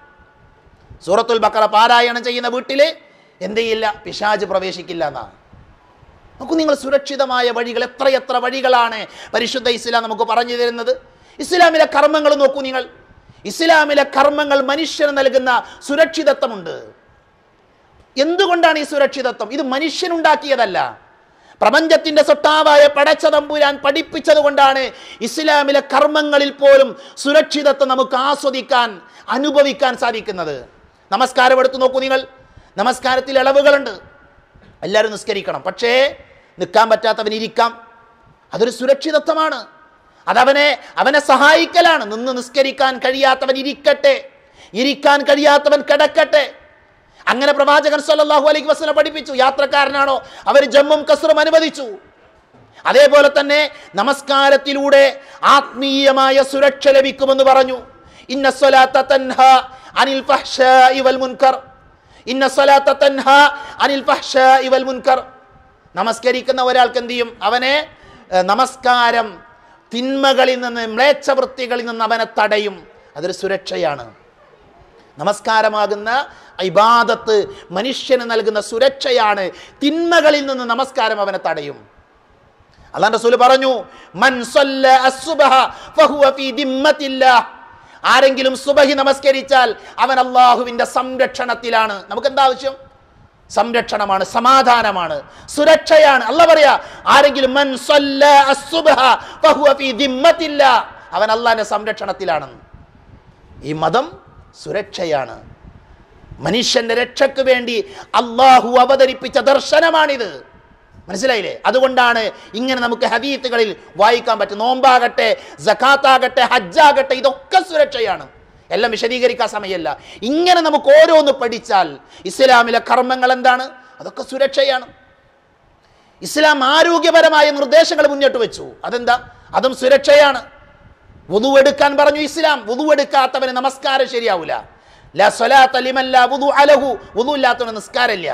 സൂറത്തുൽ ബഖറ പാരായണം ചെയ്യുന്ന വീട്ടിൽ എന്ത് ചെയ്യില്ല പിശാജ് പ്രവേശിക്കില്ല എന്നാണ് നോക്കൂ നിങ്ങൾ സുരക്ഷിതമായ വഴികൾ എത്രയെത്ര വഴികളാണ് പരിശുദ്ധ ഇസ്ലാം നമുക്ക് പറഞ്ഞു തരുന്നത് ഇസ്ലാമിലെ കർമ്മങ്ങൾ നോക്കൂ നിങ്ങൾ ഇസ്ലാമിലെ കർമ്മങ്ങൾ മനുഷ്യന് നൽകുന്ന സുരക്ഷിതത്വമുണ്ട് എന്തുകൊണ്ടാണ് ഈ സുരക്ഷിതത്വം ഇത് മനുഷ്യനുണ്ടാക്കിയതല്ല പ്രപഞ്ചത്തിന്റെ സ്വട്ടാവായ പടച്ച തമ്പുരാൻ പഠിപ്പിച്ചത് കൊണ്ടാണ് ഇസ്ലാമിലെ കർമ്മങ്ങളിൽ പോലും സുരക്ഷിതത്വം നമുക്ക് ആസ്വദിക്കാൻ അനുഭവിക്കാൻ സാധിക്കുന്നത് നമസ്കാരം എടുത്തു നോക്കൂ നിങ്ങൾ നമസ്കാരത്തിൽ ഇളവുകളുണ്ട് എല്ലാവരും നിസ്കരിക്കണം പക്ഷേ നിൽക്കാൻ പറ്റാത്തവൻ ഇരിക്കാം അതൊരു സുരക്ഷിതത്വമാണ് അതവനെ അവനെ സഹായിക്കലാണ് നിന്ന് നിസ്കരിക്കാൻ കഴിയാത്തവൻ ഇരിക്കട്ടെ ഇരിക്കാൻ കഴിയാത്തവൻ കിടക്കട്ടെ അങ്ങനെ പ്രവാചകൻ സല്ലല്ലാഹു അലൈഹി വസല്ലം പഠിപ്പിച്ചു യാത്രക്കാരനാണോ അവർ ജമ്മും കസറും അനുവദിച്ചു അതേപോലെ തന്നെ നമസ്കാരത്തിലൂടെ ആത്മീയമായ സുരക്ഷ ലഭിക്കുമെന്ന് പറഞ്ഞു ഇന്ന സ്വലാത്ത തൻഹ അനിൽ ഫഹ്ശാഇ വൽ മുൻകർ ഇന്ന സ്വലാത്ത തൻഹ അനിൽ ഫഹ്ശാഇ വൽ മുൻകർ നമസ്കരിക്കുന്ന ഒരാൾക്ക് എന്ത് ചെയ്യും അവനെ ഏഹ്, നമസ്കാരം തിന്മകളിൽ നിന്ന് മ്ലേച്ഛവൃത്തികളിൽ നിന്ന് അവനെ തടയും അതൊരു സുരക്ഷയാണ് നമസ്കാരമാകുന്ന ഇബാദത്ത് മനുഷ്യന് നൽകുന്ന സുരക്ഷയാണ് തിന്മകളിൽ നിന്ന് നമസ്കാരം അവനെ തടയും അള്ളാഹ് റസൂൽ പറഞ്ഞു മൻ സല്ല അസ്സുബഹ ഫഹുവ ഫീ ദിമ്മത്തില്ലാഹ് ആരെങ്കിലും സുബഹി നമസ്കരിച്ചാൽ അവൻ അള്ളാഹുവിന്റെ സംരക്ഷണത്തിലാണ് നമുക്ക് എന്താ ആവശ്യം സംരക്ഷണമാണ് സമാധാനമാണ് സുരക്ഷയാണ് അല്ല പറയാ ആരെങ്കിലും മൻ സല്ല അസ്സുബഹ ഫഹുവ ഫീ ദിമ്മത്തില്ലാഹ് അവൻ അള്ളാഹിന്റെ സംരക്ഷണത്തിലാണ് ഈ മതം സുരക്ഷയാണ് മനുഷ്യന്റെ രക്ഷയ്ക്ക് വേണ്ടി അള്ളാഹു അവതരിപ്പിച്ച ദർശനമാണിത് മനസ്സിലായില്ലേ അതുകൊണ്ടാണ് ഇങ്ങനെ നമുക്ക് ഹദീത്തുകളിൽ വായിക്കാൻ പറ്റും നോമ്പാകട്ടെ ജക്കാത്താകട്ടെ ഹജ്ജാകട്ടെ ഇതൊക്കെ സുരക്ഷയാണ് എല്ലാം വിശദീകരിക്കാൻ സമയമല്ല ഇങ്ങനെ നമുക്ക് ഓരോന്ന് പഠിച്ചാൽ ഇസ്ലാമിലെ കർമ്മങ്ങൾ എന്താണ് അതൊക്കെ സുരക്ഷയാണ് ഇസ്ലാം ആരോഗ്യപരമായ നിർദ്ദേശങ്ങൾ മുന്നോട്ട് വെച്ചു അതെന്താ അതും സുരക്ഷയാണ് വുതുവെടുക്കാൻ പറഞ്ഞു ഇസ്ലാം വുതുവെടുക്കാത്തവന് നമസ്കാരം ശരിയാവൂല ലാ സ്വലാത്ത ലിമൻ ലാ വുദു അലഹു വുദു ഇല്ലാത്തവന് നിസ്കാരമില്ല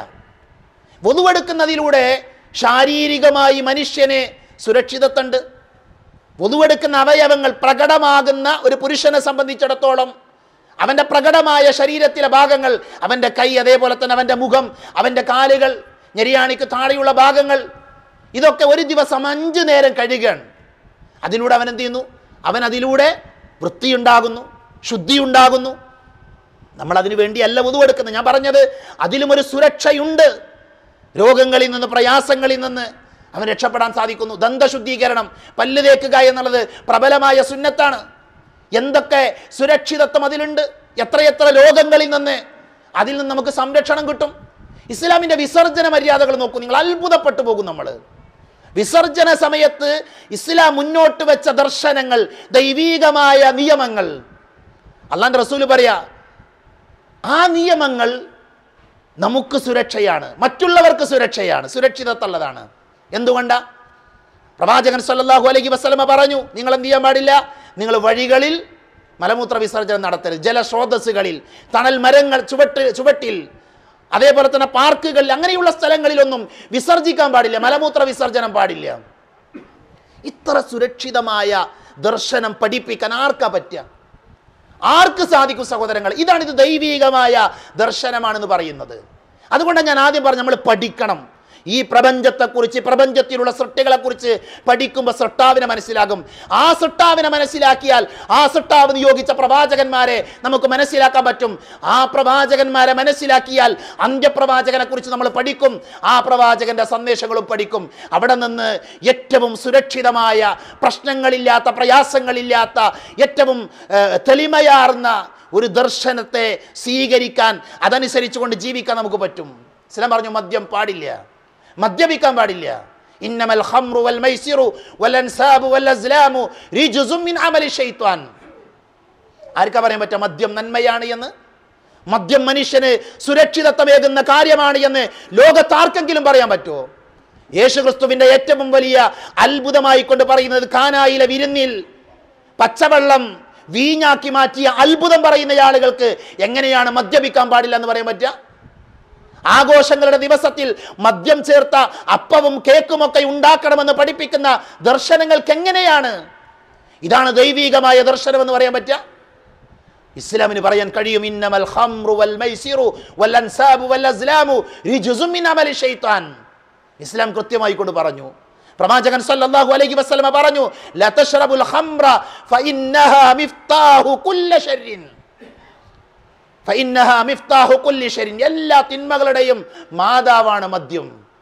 വുതുവെടുക്കുന്നതിലൂടെ ശാരീരികമായി മനുഷ്യന് സുരക്ഷിതത്വമുണ്ട് വുതുവെടുക്കുന്ന അവയവങ്ങൾ പ്രകടമാകുന്ന ഒരു പുരുഷനെ സംബന്ധിച്ചിടത്തോളം അവൻ്റെ പ്രകടമായ ശരീരത്തിലെ ഭാഗങ്ങൾ അവൻ്റെ കൈ അതേപോലെ തന്നെ അവൻ്റെ മുഖം അവൻ്റെ കാലുകൾ ഞെരിയാണിക്ക് താഴെയുള്ള ഭാഗങ്ങൾ ഇതൊക്കെ ഒരു ദിവസം അഞ്ചു നേരം കഴുകാണ് അതിലൂടെ അവൻ എന്ത് ചെയ്യുന്നു അവൻ അതിലൂടെ വൃത്തിയുണ്ടാകുന്നു ശുദ്ധിയുണ്ടാകുന്നു നമ്മൾ അതിനു വേണ്ടിയല്ല ഉതുവെടുക്കുന്നത് ഞാൻ പറഞ്ഞത് അതിലും ഒരു സുരക്ഷയുണ്ട് രോഗങ്ങളിൽ നിന്ന് പ്രയാസങ്ങളിൽ നിന്ന് അവൻ രക്ഷപ്പെടാൻ സാധിക്കുന്നു ദന്തശുദ്ധീകരണം പല്ല് തേക്കുക എന്നുള്ളത് പ്രബലമായ സുന്നത്താണ് എന്തൊക്കെ സുരക്ഷിതത്വം അതിലുണ്ട് എത്രയെത്ര രോഗങ്ങളിൽ നിന്ന് അതിൽ നിന്ന് നമുക്ക് സംരക്ഷണം കിട്ടും ഇസ്ലാമിന്റെ വിസർജന മര്യാദകൾ നോക്കൂ നിങ്ങൾ അത്ഭുതപ്പെട്ടു പോകും നമ്മൾ വിസർജന സമയത്ത് ഇസ്ലാം മുന്നോട്ട് വെച്ച ദർശനങ്ങൾ ദൈവീകമായ നിയമങ്ങൾ അള്ളാന്റെ റസൂല് പറയാ ആ നിയമങ്ങൾ നമുക്ക് സുരക്ഷയാണ് മറ്റുള്ളവർക്ക് സുരക്ഷയാണ് സുരക്ഷിതത്തുള്ളതാണ് എന്തുകൊണ്ടാ പ്രവാചകൻ സല്ലല്ലാഹു അലൈഹി വസല്ലമ പറഞ്ഞു നിങ്ങൾ എന്ത് ചെയ്യാൻ പാടില്ല നിങ്ങൾ വഴികളിൽ മലമൂത്ര വിസർജനം നടത്തരുത് ജലസ്രോതസ്സുകളിൽ തണൽ മരങ്ങൾ ചുവട്ട് ചുവട്ടിൽ അതേപോലെ തന്നെ പാർക്കുകളിൽ അങ്ങനെയുള്ള സ്ഥലങ്ങളിലൊന്നും വിസർജിക്കാൻ പാടില്ല മലമൂത്ര വിസർജനം പാടില്ല ഇത്ര സുരക്ഷിതമായ ദർശനം പഠിപ്പിക്കാൻ ആർക്കാ പറ്റുക ആർക്ക് സാധിക്കും സഹോദരങ്ങൾ ഇതാണ് ഇത് ദൈവീകമായ ദർശനമാണെന്ന് പറയുന്നത് അതുകൊണ്ടാണ് ഞാൻ ആദ്യം പറഞ്ഞു നമ്മൾ പഠിക്കണം ഈ പ്രപഞ്ചത്തെക്കുറിച്ച് പ്രപഞ്ചത്തിലുള്ള സൃഷ്ടികളെക്കുറിച്ച് പഠിക്കുമ്പോൾ സൃഷ്ടാവിനെ മനസ്സിലാകും ആ സൃഷ്ടാവിനെ മനസ്സിലാക്കിയാൽ ആ സൃഷ്ടാവ് നിയോഗിച്ച പ്രവാചകന്മാരെ നമുക്ക് മനസ്സിലാക്കാൻ പറ്റും ആ പ്രവാചകന്മാരെ മനസ്സിലാക്കിയാൽ അന്ത്യപ്രവാചകനെ കുറിച്ച് നമ്മൾ പഠിക്കും ആ പ്രവാചകന്റെ സന്ദേശങ്ങളും പഠിക്കും അവിടെ നിന്ന് ഏറ്റവും സുരക്ഷിതമായ പ്രശ്നങ്ങളില്ലാത്ത പ്രയാസങ്ങളില്ലാത്ത ഏറ്റവും ഏഹ്, തെളിമയാർന്ന ഒരു ദർശനത്തെ സ്വീകരിക്കാൻ അതനുസരിച്ചുകൊണ്ട് ജീവിക്കാൻ നമുക്ക് പറ്റും ഇസ്ലാം പറഞ്ഞു മദ്യം പാടില്ല മദ്യപിക്കാൻ പാടില്ല ഇന്നമൽ ഖംറു വൽ മൈസിറു വൽ അൻസാബു വൽ അസ്ലാമു റിജ്സും മിൻ അമലി ശൈത്വാൻ ആർക്കാ പറയാൻ പറ്റുക മദ്യം നന്മയാണ് എന്ന് മദ്യം മനുഷ്യന് സുരക്ഷിതത്വമേകുന്ന കാര്യമാണ് എന്ന് ലോകത്താർക്കെങ്കിലും പറയാൻ പറ്റുമോ യേശുക്രിസ്തുവിന്റെ ഏറ്റവും വലിയ അത്ഭുതമായി കൊണ്ട് പറയുന്നത് കാനായിലെ വിരുന്നിൽ പച്ചവെള്ളം വീഞ്ഞാക്കി മാറ്റിയ അത്ഭുതം പറയുന്ന ആളുകൾക്ക് എങ്ങനെയാണ് മദ്യപിക്കാൻ പാടില്ല എന്ന് പറയാൻ പറ്റുക ആഘോഷങ്ങളുടെ ദിവസത്തിൽ മദ്യം ചേർത്ത അപ്പവും കേക്കുമൊക്കെ ഉണ്ടാക്കണമെന്ന് പഠിപ്പിക്കുന്ന ദർശനങ്ങൾക്ക് എങ്ങനെയാണ് ഇതാണ് ദൈവീകമായ ദർശനം എന്ന് പറയാൻ പറ്റുക ഇസ്ലാമിന് പറയാൻ കഴിയും ഇന്നമൽ ഖംറു വൽ മൈസിറു വൽ അൻസാബു വൽ അസ്ലാമു റിജ്സും മിൻ അമലി ശൈത്താൻ ഇസ്ലാം കൃത്യമായി കൊണ്ട് പറഞ്ഞു പ്രവാചകൻ സല്ലല്ലാഹു അലൈഹി വസല്ലമ പറഞ്ഞു ല തശ്റബുൽ ഖംറ ഫഇന്നഹാ മിഫ്താഹു കുല്ല ശർരിൻ ഫഇന്നഹാ മിഫ്താഹു കുല്ലി ശർരിൻ എല്ലാ തിന്മകളുടെയും മാതാവാണ് മദ്യം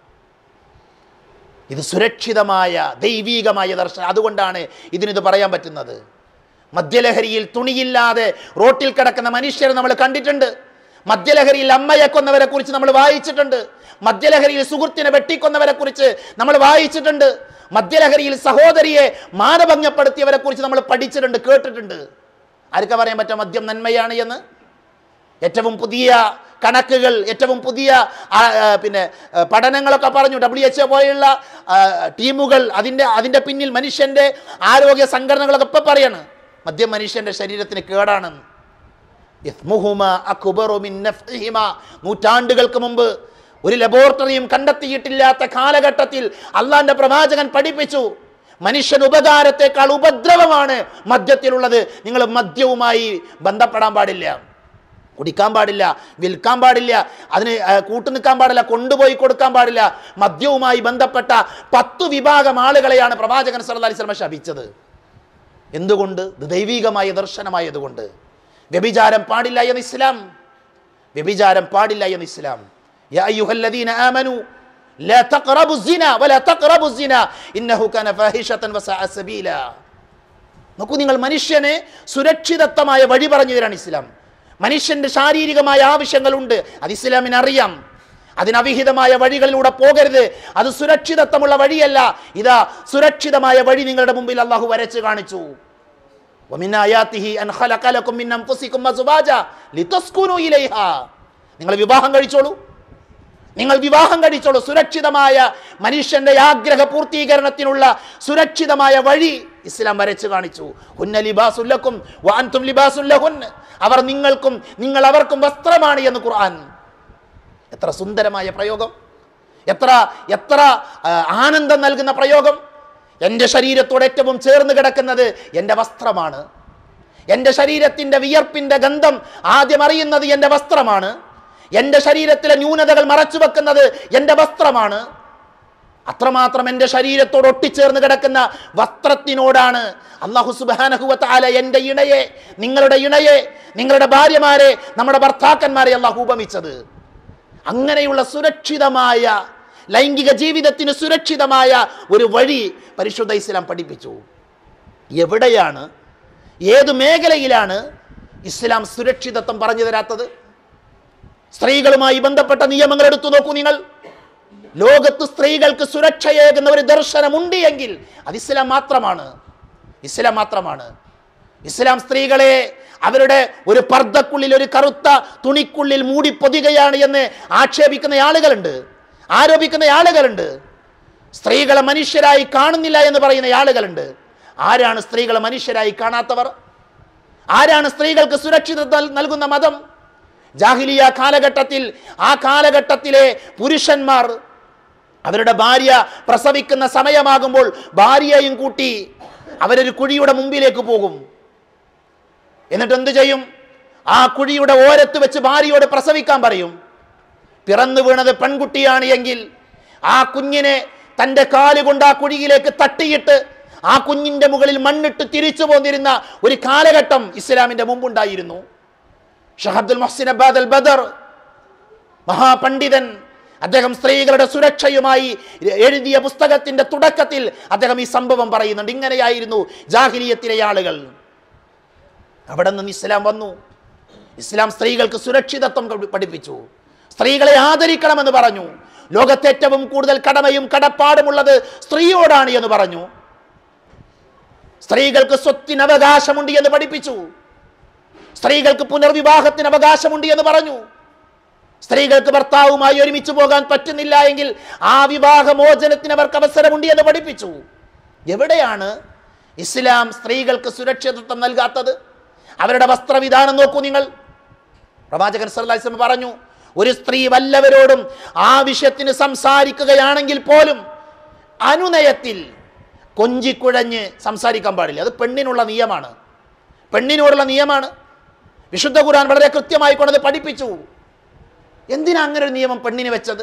ഇത് സുരക്ഷിതമായ ദൈവീകമായ ദർശനം അതുകൊണ്ടാണ് ഇതിനിത് പറയാൻ പറ്റുന്നത് മദ്യലഹരിയിൽ തുണിയില്ലാതെ റോട്ടിൽ കിടക്കുന്ന മനുഷ്യരെ നമ്മൾ കണ്ടിട്ടുണ്ട് മദ്യലഹരിയിൽ അമ്മയെ കൊന്നവരെ കുറിച്ച് നമ്മൾ വായിച്ചിട്ടുണ്ട് മദ്യലഹരിയിൽ സുഹൃത്തിനെ വെട്ടിക്കൊന്നവരെ കുറിച്ച് നമ്മൾ വായിച്ചിട്ടുണ്ട് മദ്യലഹരിയിൽ സഹോദരിയെ മാനഭംഗപ്പെടുത്തിയവരെ കുറിച്ച് നമ്മൾ പഠിച്ചിട്ടുണ്ട് കേട്ടിട്ടുണ്ട് ആർക്കാ പറയാൻ പറ്റുക മദ്യം നന്മയാണ് എന്ന് ഏറ്റവും പുതിയ കണക്കുകൾ ഏറ്റവും പുതിയ ആ, ആ, പിന്നെ ആ, പഠനങ്ങളൊക്കെ പറഞ്ഞു ഡബ്ല്യു എച്ച് പോലെയുള്ള ആ, ടീമുകൾ അതിൻ്റെ അതിൻ്റെ പിന്നിൽ മനുഷ്യൻ്റെ ആരോഗ്യ സംഘടനകളൊക്കെ ഇപ്പം പറയാണ് മദ്യം മനുഷ്യൻ്റെ ശരീരത്തിന് കേടാണെന്ന് ഇസ്മുഹുമ അക്ബറു മിൻ നഫ്ഇഹിമ. നൂറ്റാണ്ടുകൾക്ക് മുമ്പ് ഒരു ലബോറട്ടറിയും കണ്ടെത്തിയിട്ടില്ലാത്ത കാലഘട്ടത്തിൽ അള്ളാന്റെ പ്രവാചകൻ പഠിപ്പിച്ചു മനുഷ്യൻ ഉപകാരത്തെക്കാൾ ഉപദ്രവമാണ് മദ്യത്തിലുള്ളത് നിങ്ങൾ മദ്യവുമായി ബന്ധപ്പെടാൻ പാടില്ല കുടിക്കാൻ പാടില്ല വിൽക്കാൻ പാടില്ല അതിന് ആ, കൂട്ടു നിൽക്കാൻ പാടില്ല കൊണ്ടുപോയി കൊടുക്കാൻ പാടില്ല മദ്യവുമായി ബന്ധപ്പെട്ട പത്തു വിഭാഗം ആളുകളെയാണ് പ്രവാചകൻ സല്ലല്ലാഹു അലൈഹി വസല്ലം ശപിച്ചത് എന്തുകൊണ്ട് ഇത് ദൈവികമായ ദർശനമായതുകൊണ്ട് വ്യഭിചാരം പാടില്ല എന്ന് ഇസ്ലാം വ്യഭിചാരം പാടില്ല എന്ന് ഇസ്ലാം യാ അയ്യുഹല്ലദീന ആമനു لا تقربوا الزنا ولا تقربوا الزنا انه كان فاحشة وساء سبيلا നോക്കൂ നിങ്ങൾ മനുഷ്യനെ സുരക്ഷിതത്വമായ വഴി പറഞ്ഞു തരാണ് ഇസ്ലാം മനുഷ്യന്റെ ശാരീരികമായ ആവശ്യങ്ങളുണ്ട് അത് ഇസ്ലാമിന് അറിയാം അതിനവിഹിതമായ വഴികളിലൂടെ പോകരുത് അത് സുരക്ഷിതത്വമുള്ള വഴിയല്ല ഇതാ സുരക്ഷിതമായ വഴി നിങ്ങളുടെ മുമ്പിൽ അള്ളാഹു വരച്ച് കാണിച്ചു ومن آياته أن خلق لكم من أنفسكم أزواجا لتسكنوا إليها നിങ്ങൾ വിവാഹം കഴിച്ചോളൂ നിങ്ങൾ വിവാഹം കഴിച്ചോളൂ സുരക്ഷിതമായ മനുഷ്യന്റെ ആഗ്രഹ പൂർത്തീകരണത്തിനുള്ള സുരക്ഷിതമായ വഴി ഇസ്ലാം വരച്ചു കാണിച്ചു ഹുന്ന ലിബാസുല്ലക്കും വാൻതും ലിബാസുല്ലഹുൻ അവർ നിങ്ങൾക്കും നിങ്ങൾ അവർക്കും വസ്ത്രമാണ് എന്ന് ഖുർആൻ എത്ര സുന്ദരമായ പ്രയോഗം എത്ര എത്ര ആ, ആനന്ദം നൽകുന്ന പ്രയോഗം എൻ്റെ ശരീരത്തോട് ഏറ്റവും ചേർന്ന് കിടക്കുന്നത് എൻ്റെ വസ്ത്രമാണ് എൻ്റെ ശരീരത്തിൻ്റെ വിയർപ്പിൻ്റെ ഗന്ധം ആദ്യം അറിയുന്നത് എൻ്റെ വസ്ത്രമാണ് എൻ്റെ ശരീരത്തിലെ ന്യൂനതകൾ മറച്ചു വെക്കുന്നത് എൻ്റെ വസ്ത്രമാണ് അത്രമാത്രം എൻ്റെ ശരീരത്തോട് ഒട്ടിച്ചേർന്ന് കിടക്കുന്ന വസ്ത്രത്തിനോടാണ് അള്ളാഹു സുബാനഹുവത്താല എൻ്റെ ഇണയെ നിങ്ങളുടെ ഇണയെ നിങ്ങളുടെ ഭാര്യമാരെ നമ്മുടെ ഭർത്താക്കന്മാരെ അള്ളാഹു ഉപമിച്ചത് അങ്ങനെയുള്ള സുരക്ഷിതമായ ലൈംഗിക ജീവിതത്തിന് സുരക്ഷിതമായ ഒരു വഴി പരിശുദ്ധ ഇസ്ലാം പഠിപ്പിച്ചു എവിടെയാണ് ഏത് മേഖലയിലാണ് ഇസ്ലാം സുരക്ഷിതത്വം പറഞ്ഞു തരാത്തത് സ്ത്രീകളുമായി ബന്ധപ്പെട്ട നിയമങ്ങൾ എടുത്തു നോക്കൂ നിങ്ങൾ ലോകത്ത് സ്ത്രീകൾക്ക് സുരക്ഷയേകുന്ന ഒരു ദർശനമുണ്ട് എങ്കിൽ അത് ഇസ്ലാം മാത്രമാണ് ഇസ്ലാം മാത്രമാണ് ഇസ്ലാം സ്ത്രീകളെ അവരുടെ ഒരു പർദ്ദക്കുള്ളിൽ ഒരു കറുത്ത തുണിക്കുള്ളിൽ മൂടി പൊതികയാണ് എന്ന് ആക്ഷേപിക്കുന്ന ആളുകളുണ്ട് ആരോപിക്കുന്ന ആളുകളുണ്ട് സ്ത്രീകളെ മനുഷ്യരായി കാണുന്നില്ല എന്ന് പറയുന്ന ആളുകളുണ്ട് ആരാണ് സ്ത്രീകളെ മനുഷ്യരായി കാണാത്തവർ ആരാണ് സ്ത്രീകൾക്ക് സുരക്ഷിതത്വം നൽകുന്ന മതം ജാഹിലിയ കാലഘട്ടത്തിൽ ആ കാലഘട്ടത്തിലെ പുരുഷന്മാർ അവരുടെ ഭാര്യ പ്രസവിക്കുന്ന സമയമാകുമ്പോൾ ഭാര്യയെയും കൂട്ടി അവരൊരു കുഴിയുടെ മുമ്പിലേക്ക് പോകും എന്നിട്ട് എന്ത് ചെയ്യും ആ കുഴിയുടെ ഓരത്ത് വെച്ച് ഭാര്യയോട് പ്രസവിക്കാൻ പറയും പിറന്നു വീണത് പെൺകുട്ടിയാണ് എങ്കിൽ ആ കുഞ്ഞിനെ തൻ്റെ കാലുകൊണ്ട് ആ കുഴിയിലേക്ക് തട്ടിയിട്ട് ആ കുഞ്ഞിന്റെ മുകളിൽ മണ്ണിട്ട് തിരിച്ചു പോന്നിരുന്ന ഒരു കാലഘട്ടം ഇസ്ലാമിന്റെ മുമ്പുണ്ടായിരുന്നു ഷഹ് അബ്ദുൽ മഹ്സിൻ അബ്ബാദ് അൽ ബദർ മഹാപണ്ഡിതൻ അദ്ദേഹം സ്ത്രീകളുടെ സുരക്ഷയുമായി എഴുതിയ പുസ്തകത്തിന്റെ തുടക്കത്തിൽ അദ്ദേഹം ഈ സംഭവം പറയുന്നുണ്ട് ഇങ്ങനെയായിരുന്നു ജാഹിലിയത്തിലെ ആളുകൾ അവിടെ നിന്ന് ഇസ്ലാം വന്നു ഇസ്ലാം സ്ത്രീകൾക്ക് സുരക്ഷിതത്വം കടി- പഠിപ്പിച്ചു സ്ത്രീകളെ ആദരിക്കണമെന്ന് പറഞ്ഞു ലോകത്തെ ഏറ്റവും കൂടുതൽ കടമയും കടപ്പാടുമുള്ളത് സ്ത്രീയോടാണ് എന്ന് പറഞ്ഞു സ്ത്രീകൾക്ക് സ്വത്തിന് അവകാശമുണ്ട് എന്ന് പഠിപ്പിച്ചു സ്ത്രീകൾക്ക് പുനർവിവാഹത്തിന് അവകാശമുണ്ട് എന്ന് പറഞ്ഞു സ്ത്രീകൾക്ക് ഭർത്താവുമായി ഒരുമിച്ച് പോകാൻ പറ്റുന്നില്ല എങ്കിൽ ആ വിവാഹമോചനത്തിന് അവർക്ക് അവസരമുണ്ട് എന്ന് പഠിപ്പിച്ചു എവിടെയാണ് ഇസ്ലാം സ്ത്രീകൾക്ക് സുരക്ഷിതത്വം നൽകാത്തത് അവരുടെ വസ്ത്രവിധാനം നോക്കൂ നിങ്ങൾ പ്രവാചകൻ സല്ലല്ലാഹു അലൈഹി വസല്ലം പറഞ്ഞു ഒരു സ്ത്രീ വല്ലവരോടും ആവശ്യത്തിന് സംസാരിക്കുകയാണെങ്കിൽ പോലും അനുനയത്തിൽ കൊഞ്ചിക്കുഴഞ്ഞ് സംസാരിക്കാൻ പാടില്ല അത് പെണ്ണിനുള്ള നിയമമാണ് പെണ്ണിനോടുള്ള നിയമമാണ് വിശുദ്ധ ഖുർആൻ വളരെ കൃത്യമായി കൊണ്ടത് പഠിപ്പിച്ചു എന്തിനാ അങ്ങനെ ഒരു നിയമം പെണ്ണിന് വെച്ചത്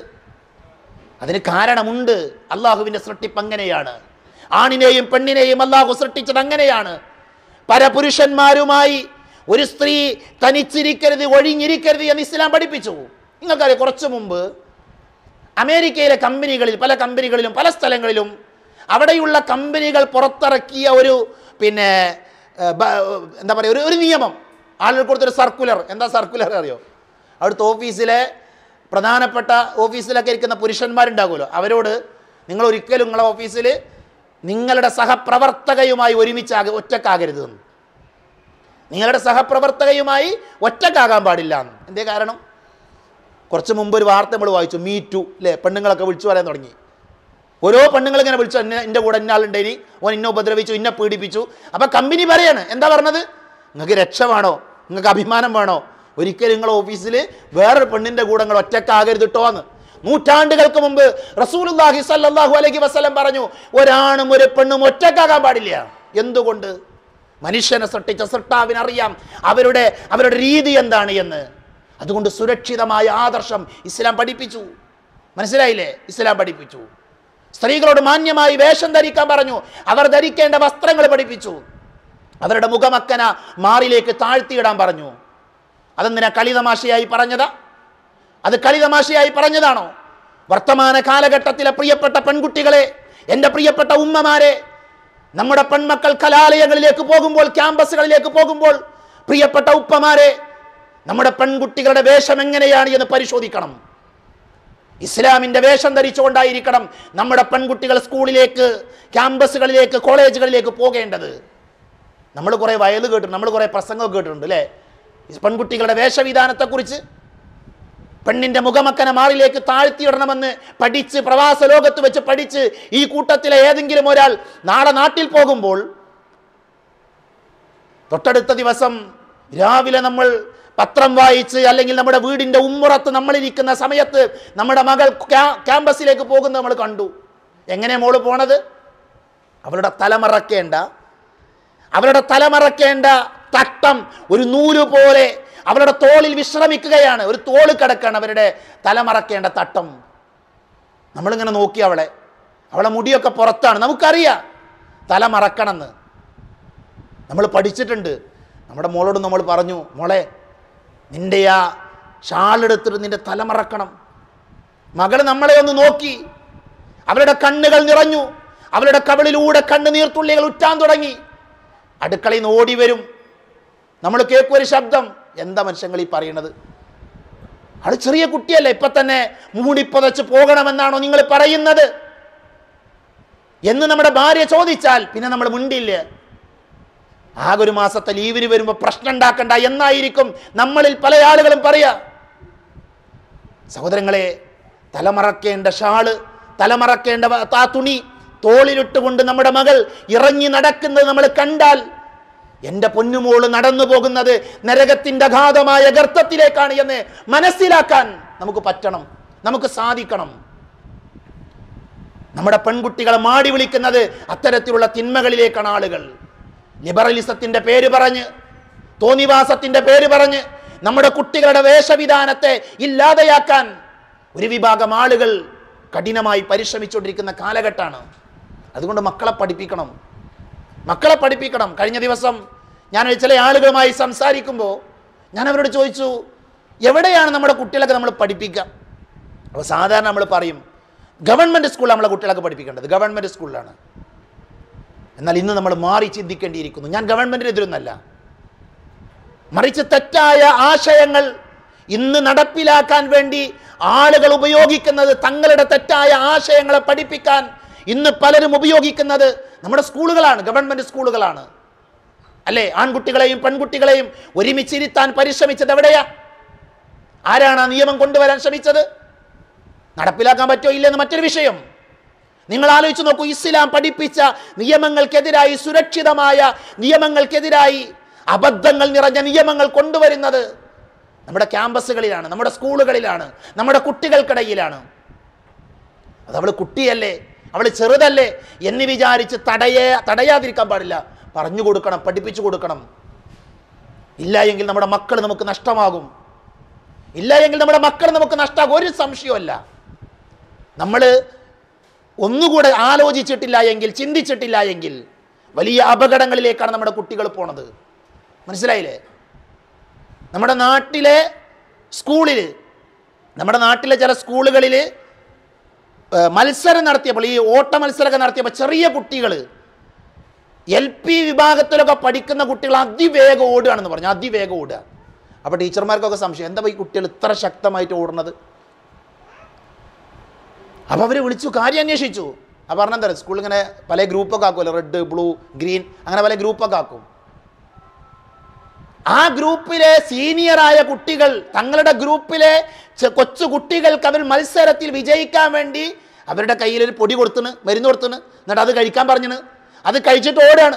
അതിന് കാരണമുണ്ട് അള്ളാഹുവിൻ്റെ സൃഷ്ടിപ്പ് അങ്ങനെയാണ് ആണിനെയും പെണ്ണിനെയും അള്ളാഹു സൃഷ്ടിച്ചത് അങ്ങനെയാണ് പരപുരുഷന്മാരുമായി ഒരു സ്ത്രീ തനിച്ചിരിക്കരുത് ഒഴിഞ്ഞിരിക്കരുത് എന്ന് ഇസ്ലാം പഠിപ്പിച്ചു നിങ്ങൾക്കറിയാം കുറച്ചു മുമ്പ് അമേരിക്കയിലെ കമ്പനികളിൽ പല കമ്പനികളിലും പല സ്ഥലങ്ങളിലും അവിടെയുള്ള കമ്പനികൾ പുറത്തിറക്കിയ ഒരു പിന്നെ ഏഹ്, ബ- എന്താ പറയുക ഒരു ഒരു നിയമം ആളുകൾ കൊടുത്തൊരു സർക്കുലർ എന്താ സർക്കുലർ അറിയോ അവിടുത്തെ ഓഫീസിലെ പ്രധാനപ്പെട്ട ഓഫീസിലൊക്കെ ഇരിക്കുന്ന പുരുഷന്മാരുണ്ടാകുമല്ലോ അവരോട് നിങ്ങൾ ഒരിക്കലും നിങ്ങളെ ഓഫീസിൽ നിങ്ങളുടെ സഹപ്രവർത്തകയുമായി ഒരുമിച്ചാക ഒറ്റക്കാകരുത് എന്ന് നിങ്ങളുടെ സഹപ്രവർത്തകയുമായി ഒറ്റക്കാകാൻ പാടില്ല എന്ന് എന്തേ കാരണം കുറച്ച് മുമ്പ് ഒരു വാർത്ത നമ്മൾ വായിച്ചു മീ ടു അല്ലേ പെണ്ണുങ്ങളൊക്കെ വിളിച്ചു പറയാൻ തുടങ്ങി ഓരോ പെണ്ണുങ്ങൾ ഇങ്ങനെ വിളിച്ചു എന്നെ എൻ്റെ കൂടെ ഇന്നാളുണ്ടേനി ഓൻ ഇന്നെ ഉപദ്രവിച്ചു ഇന്നെ പീഡിപ്പിച്ചു അപ്പം കമ്പനി പറയാണ് എന്താ പറഞ്ഞത് നിങ്ങൾക്ക് രക്ഷ വേണോ നിങ്ങൾക്ക് അഭിമാനം വേണോ ഒരിക്കലും നിങ്ങൾ ഓഫീസിൽ വേറൊരു പെണ്ണിൻ്റെ കൂടെ നിങ്ങൾ ഒറ്റക്കാകരുത് കേട്ടോ എന്ന് നൂറ്റാണ്ടുകൾക്ക് മുമ്പ് റസൂലുള്ളാഹി സല്ലല്ലാഹു അലൈഹി വസല്ലം പറഞ്ഞു ഒരാണും ഒരു പെണ്ണും ഒറ്റക്കാകാൻ പാടില്ല എന്തുകൊണ്ട് മനുഷ്യനെ സൃഷ്ടിച്ച സൃഷ്ടാവിന് അറിയാം അവരുടെ അവരുടെ രീതി എന്താണ് എന്ന് അതുകൊണ്ട് സുരക്ഷിതമായ ആദർശം ഇസ്ലാം പഠിപ്പിച്ചു മനസ്സിലായില്ലേ ഇസ്ലാം പഠിപ്പിച്ചു സ്ത്രീകളോട് മാന്യമായി വേഷം ധരിക്കാൻ പറഞ്ഞു അവർ ധരിക്കേണ്ട വസ്ത്രങ്ങൾ പഠിപ്പിച്ചു അവരുടെ മുഖമക്കന മാറിലേക്ക് താഴ്ത്തിയിടാൻ പറഞ്ഞു അതെന്തിനാ കളിതമാശയായി പറഞ്ഞതാ അത് കളിതമാശയായി പറഞ്ഞതാണോ വർത്തമാന കാലഘട്ടത്തിലെ പ്രിയപ്പെട്ട പെൺകുട്ടികളെ എൻ്റെ പ്രിയപ്പെട്ട ഉമ്മമാരെ നമ്മുടെ പെൺമക്കൾ കലാലയങ്ങളിലേക്ക് പോകുമ്പോൾ ക്യാമ്പസുകളിലേക്ക് പോകുമ്പോൾ പ്രിയപ്പെട്ട ഉപ്പമാരെ നമ്മുടെ പെൺകുട്ടികളുടെ വേഷം എങ്ങനെയാണ് എന്ന് പരിശോധിക്കണം ഇസ്ലാമിൻ്റെ വേഷം ധരിച്ചുകൊണ്ടായിരിക്കണം നമ്മുടെ പെൺകുട്ടികൾ സ്കൂളിലേക്ക് ക്യാമ്പസുകളിലേക്ക് കോളേജുകളിലേക്ക് പോകേണ്ടത് നമ്മൾ കുറേ വയല് കേട്ടിട്ടുണ്ട് നമ്മൾ കുറേ പ്രസംഗം കേട്ടിട്ടുണ്ട് അല്ലേ ഈ പെൺകുട്ടികളുടെ വേഷവിധാനത്തെക്കുറിച്ച് പെണ്ണിന്റെ മുഖമക്കന മാറിലേക്ക് താഴ്ത്തിയിടണമെന്ന് പഠിച്ച് പ്രവാസ ലോകത്ത് വെച്ച് പഠിച്ച് ഈ കൂട്ടത്തിലെ ഏതെങ്കിലും ഒരാൾ നാളെ നാട്ടിൽ പോകുമ്പോൾ തൊട്ടടുത്ത ദിവസം രാവിലെ നമ്മൾ പത്രം വായിച്ച് അല്ലെങ്കിൽ നമ്മുടെ വീടിൻ്റെ ഉമ്മുറത്ത് നമ്മളിരിക്കുന്ന സമയത്ത് നമ്മുടെ മകൾ ക്യാ- ക്യാമ്പസിലേക്ക് പോകുന്നത് നമ്മൾ കണ്ടു എങ്ങനെ മോള് പോണത് അവളുടെ തലമറക്കേണ്ട അവരുടെ തലമറക്കേണ്ട തട്ടം ഒരു നൂല് പോലെ അവരുടെ തോളിൽ വിശ്രമിക്കുകയാണ് ഒരു തോള് കിടക്കാണ് അവരുടെ തലമറക്കേണ്ട തട്ടം നമ്മളിങ്ങനെ നോക്കി അവളെ അവളെ മുടിയൊക്കെ പുറത്താണ് നമുക്കറിയാം തല മറക്കണമെന്ന് നമ്മൾ പഠിച്ചിട്ടുണ്ട് നമ്മുടെ മോളോട് നമ്മൾ പറഞ്ഞു മോളെ നിന്റെ ആ ഷാളെടുത്തിട്ട് നിന്റെ തല മറക്കണം മകൾ നമ്മളെ ഒന്ന് നോക്കി അവരുടെ കണ്ണുകൾ നിറഞ്ഞു അവരുടെ കവിളിലൂടെ കണ്ണുനീർത്തുള്ളികൾ ഉറ്റാൻ തുടങ്ങി അടുക്കളയിൽ നിന്ന് ഓടി വരും നമ്മൾ കേൾക്കും ഒരു ശബ്ദം എന്താ മനുഷ്യങ്ങൾ ഈ പറയണത് അത് ചെറിയ കുട്ടിയല്ലേ ഇപ്പൊ തന്നെ മൂടിപ്പതച്ച് പോകണമെന്നാണോ നിങ്ങൾ പറയുന്നത് എന്ന് നമ്മുടെ ഭാര്യ ചോദിച്ചാൽ പിന്നെ നമ്മൾ മുണ്ടില്ല ആകെ ഒരു മാസത്തെ ലീവിന് വരുമ്പോൾ പ്രശ്നം ഉണ്ടാക്കണ്ട എന്നായിരിക്കും നമ്മളിൽ പല ആളുകളും പറയാ സഹോദരങ്ങളെ തലമറക്കേണ്ട ഷാള് തലമറക്കേണ്ട വ- ആ തുണി തോളിലിട്ടുകൊണ്ട് നമ്മുടെ മകൾ ഇറങ്ങി നടക്കുന്നത് നമ്മൾ കണ്ടാൽ എൻ്റെ പൊന്നുമോള് നടന്നു പോകുന്നത് നരകത്തിൻ്റെ അഗാധമായ ഗർത്തത്തിലേക്കാണ് എന്ന് മനസ്സിലാക്കാൻ നമുക്ക് പറ്റണം നമുക്ക് സാധിക്കണം നമ്മുടെ പെൺകുട്ടികളെ മാടി വിളിക്കുന്നത് അത്തരത്തിലുള്ള തിന്മകളിലേക്കാണ് ആളുകൾ ലിബറലിസത്തിന്റെ പേര് പറഞ്ഞ് തോന്നിവാസത്തിന്റെ പേര് പറഞ്ഞ് നമ്മുടെ കുട്ടികളുടെ വേഷവിധാനത്തെ ഇല്ലാതെയാക്കാൻ ഒരു വിഭാഗം ആളുകൾ കഠിനമായി പരിശ്രമിച്ചുകൊണ്ടിരിക്കുന്ന കാലഘട്ടമാണ് അതുകൊണ്ട് മക്കളെ പഠിപ്പിക്കണം മക്കളെ പഠിപ്പിക്കണം കഴിഞ്ഞ ദിവസം ഞാൻ ചില ആളുകളുമായി സംസാരിക്കുമ്പോൾ ഞാൻ അവരോട് ചോദിച്ചു എവിടെയാണ് നമ്മുടെ കുട്ടികളൊക്കെ നമ്മൾ പഠിപ്പിക്കുക അപ്പോൾ സാധാരണ നമ്മൾ പറയും ഗവൺമെൻറ് സ്കൂളിൽ നമ്മളെ കുട്ടികളൊക്കെ പഠിപ്പിക്കേണ്ടത് ഗവൺമെൻറ് സ്കൂളിലാണ് എന്നാൽ ഇന്ന് നമ്മൾ മാറി ചിന്തിക്കേണ്ടിയിരിക്കുന്നു ഞാൻ ഗവൺമെൻറ്റിന് എതിരൊന്നല്ല മറിച്ച് തെറ്റായ ആശയങ്ങൾ ഇന്ന് നടപ്പിലാക്കാൻ വേണ്ടി ആളുകൾ ഉപയോഗിക്കുന്നത് തങ്ങളുടെ തെറ്റായ ആശയങ്ങളെ പഠിപ്പിക്കാൻ ഇന്ന് പലരും ഉപയോഗിക്കുന്നത് നമ്മുടെ സ്കൂളുകളാണ് ഗവൺമെൻറ് സ്കൂളുകളാണ് അല്ലേ ആൺകുട്ടികളെയും പെൺകുട്ടികളെയും ഒരുമിച്ചിരുത്താൻ പരിശ്രമിച്ചത് എവിടെയാ ആരാണ് ആ നിയമം കൊണ്ടുവരാൻ ശ്രമിച്ചത് നടപ്പിലാക്കാൻ പറ്റോ ഇല്ലെന്ന് മറ്റൊരു വിഷയം നിങ്ങൾ ആലോചിച്ച് നോക്കൂ ഇസ്ലാം പഠിപ്പിച്ച നിയമങ്ങൾക്കെതിരായി സുരക്ഷിതമായ നിയമങ്ങൾക്കെതിരായി അബദ്ധങ്ങൾ നിറഞ്ഞ നിയമങ്ങൾ കൊണ്ടുവരുന്നത് നമ്മുടെ ക്യാമ്പസുകളിലാണ് നമ്മുടെ സ്കൂളുകളിലാണ് നമ്മുടെ കുട്ടികൾക്കിടയിലാണ് അത് അവൾ കുട്ടിയല്ലേ അവൾ ചെറുതല്ലേ എന്ന് വിചാരിച്ച് തടയേ തടയാതിരിക്കാൻ പാടില്ല പറഞ്ഞു കൊടുക്കണം പഠിപ്പിച്ചു കൊടുക്കണം ഇല്ല എങ്കിൽ നമ്മുടെ മക്കൾ നമുക്ക് നഷ്ടമാകും ഇല്ല എങ്കിൽ നമ്മുടെ മക്കൾ നമുക്ക് നഷ്ടമാകും ഒരു സംശയമല്ല നമ്മൾ ഒന്നുകൂടെ ആലോചിച്ചിട്ടില്ല എങ്കിൽ ചിന്തിച്ചിട്ടില്ല എങ്കിൽ വലിയ അപകടങ്ങളിലേക്കാണ് നമ്മുടെ കുട്ടികൾ പോണത് മനസ്സിലായില്ലേ നമ്മുടെ നാട്ടിലെ സ്കൂളിൽ നമ്മുടെ നാട്ടിലെ ചില സ്കൂളുകളിൽ ഏഹ്, മത്സരം നടത്തിയപ്പോൾ ഈ ഓട്ട മത്സരമൊക്കെ നടത്തിയപ്പോൾ ചെറിയ കുട്ടികൾ എൽ പി വിഭാഗത്തിലൊക്കെ പഠിക്കുന്ന കുട്ടികൾ അതിവേഗം ഓടുകയാണെന്ന് പറഞ്ഞു അതിവേഗം ഓടുക അപ്പോൾ ടീച്ചർമാർക്കൊക്കെ സംശയം എന്താ ഈ കുട്ടികൾ ഇത്ര ശക്തമായിട്ട് ഓടുന്നത് അപ്പോൾ അവർ വിളിച്ചു കാര്യം അന്വേഷിച്ചു അപ്പോൾ പറഞ്ഞെന്താ പറയുക സ്കൂളിൽ ഇങ്ങനെ പല ഗ്രൂപ്പൊക്കെ ആക്കുമല്ലോ റെഡ് ബ്ലൂ ഗ്രീൻ അങ്ങനെ പല ഗ്രൂപ്പൊക്കെ ആക്കും ആ ഗ്രൂപ്പിലെ സീനിയറായ കുട്ടികൾ തങ്ങളുടെ ഗ്രൂപ്പിലെ ചെ- കൊച്ചു കുട്ടികൾക്ക് അവർ മത്സരത്തിൽ വിജയിക്കാൻ വേണ്ടി അവരുടെ കയ്യിൽ ഒരു പൊടി കൊടുത്തിന് മരുന്ന് കൊടുത്തിന് എന്നിട്ട് അത് കഴിക്കാൻ പറഞ്ഞിന് അത് കഴിച്ചിട്ട് ഓടാണ്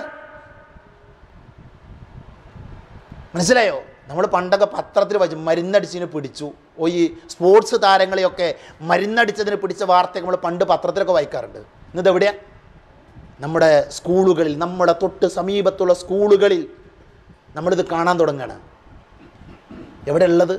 മനസ്സിലായോ നമ്മൾ പണ്ടൊക്കെ പത്രത്തിൽ വായിച്ചു മരുന്നടിച്ചതിന് പിടിച്ചു ഓ ഈ സ്പോർട്സ് താരങ്ങളെയൊക്കെ മരുന്നടിച്ചതിന് പിടിച്ച വാർത്തയൊക്കെ നമ്മൾ പണ്ട് പത്രത്തിലൊക്കെ വായിക്കാറുണ്ട് ഇന്നത് എവിടെയാ നമ്മുടെ സ്കൂളുകളിൽ നമ്മുടെ തൊട്ട് സമീപത്തുള്ള സ്കൂളുകളിൽ നമ്മളിത് കാണാൻ തുടങ്ങുകയാണ് എവിടെ ഉള്ളത്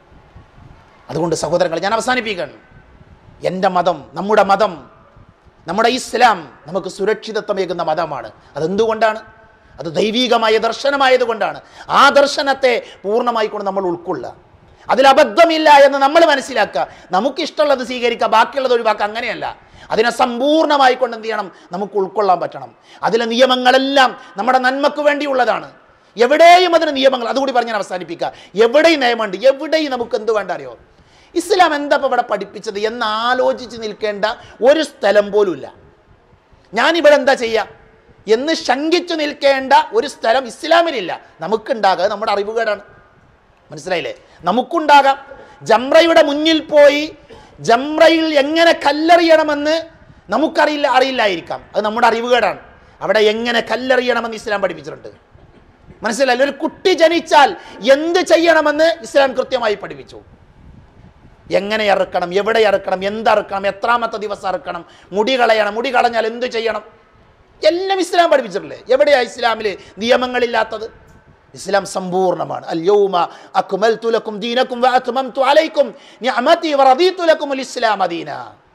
അതുകൊണ്ട് സഹോദരങ്ങൾ ഞാൻ അവസാനിപ്പിക്കുകയാണ് എൻ്റെ മതം നമ്മുടെ മതം നമ്മുടെ ഇസ്ലാം നമുക്ക് സുരക്ഷിതത്വമേകുന്ന മതമാണ് അതെന്തുകൊണ്ടാണ് അത് ദൈവീകമായ ദർശനമായതുകൊണ്ടാണ് ആ ദർശനത്തെ പൂർണ്ണമായി കൊണ്ട് നമ്മൾ ഉൾക്കൊള്ളുക അതിൽ അബദ്ധമില്ല എന്ന് നമ്മൾ മനസ്സിലാക്കുക നമുക്കിഷ്ടമുള്ളത് സ്വീകരിക്കുക ബാക്കിയുള്ളത് ഒഴിവാക്കുക അങ്ങനെയല്ല അതിനെ സമ്പൂർണ്ണമായി കൊണ്ട് എന്ത് ചെയ്യണം നമുക്ക് ഉൾക്കൊള്ളാൻ പറ്റണം അതിലെ നിയമങ്ങളെല്ലാം നമ്മുടെ നന്മക്ക് വേണ്ടിയുള്ളതാണ് എവിടെയും അതിന് നിയമങ്ങൾ അതുകൂടി പറഞ്ഞ് ഞാൻ അവസാനിപ്പിക്കുക എവിടെയും നിയമമുണ്ട് എവിടെയും നമുക്ക് എന്ത് വേണ്ട അറിയോ ഇസ്ലാം എന്താ ഇപ്പോൾ ഇവിടെ പഠിപ്പിച്ചത് എന്ന് ആലോചിച്ച് നിൽക്കേണ്ട ഒരു സ്ഥലം പോലുമില്ല ഞാനിവിടെ എന്താ ചെയ്യുക എന്ന് ശങ്കിച്ചു നിൽക്കേണ്ട ഒരു സ്ഥലം ഇസ്ലാമിലില്ല നമുക്കുണ്ടാകുക നമ്മുടെ അറിവുകേടാണ് മനസ്സിലായില്ലേ നമുക്കുണ്ടാകാം ജംറയുടെ മുന്നിൽ പോയി ജംറയിൽ എങ്ങനെ കല്ലെറിയണമെന്ന് നമുക്കറിയില്ല അറിയില്ലായിരിക്കാം അത് നമ്മുടെ അറിവുകേടാണ് അവിടെ എങ്ങനെ കല്ലെറിയണമെന്ന് ഇസ്ലാം പഠിപ്പിച്ചിട്ടുണ്ട് മനസ്സിലായില്ല ഒരു കുട്ടി ജനിച്ചാൽ എന്ത് ചെയ്യണമെന്ന് ഇസ്ലാം കൃത്യമായി പഠിപ്പിച്ചു എങ്ങനെ അറുക്കണം എവിടെ അറുക്കണം എന്തറുക്കണം എത്രാമത്തെ ദിവസം അറുക്കണം മുടി കളയണം മുടി കളഞ്ഞാൽ എന്ത് ചെയ്യണം എല്ലാം ഇസ്ലാം പഠിപ്പിച്ചിട്ടില്ലേ എവിടെയാ ഇസ്ലാമിൽ നിയമങ്ങളില്ലാത്തത് ഇസ്ലാം സമ്പൂർണ്ണമാണ് അല്യൗമ അക്മൽതു ലക്കും ദീനക്കും വഅത്മംതു അലൈക്കും നിഅമതി വറദീതു ലക്കുമുൽ ഇസ്ലാമ ദീന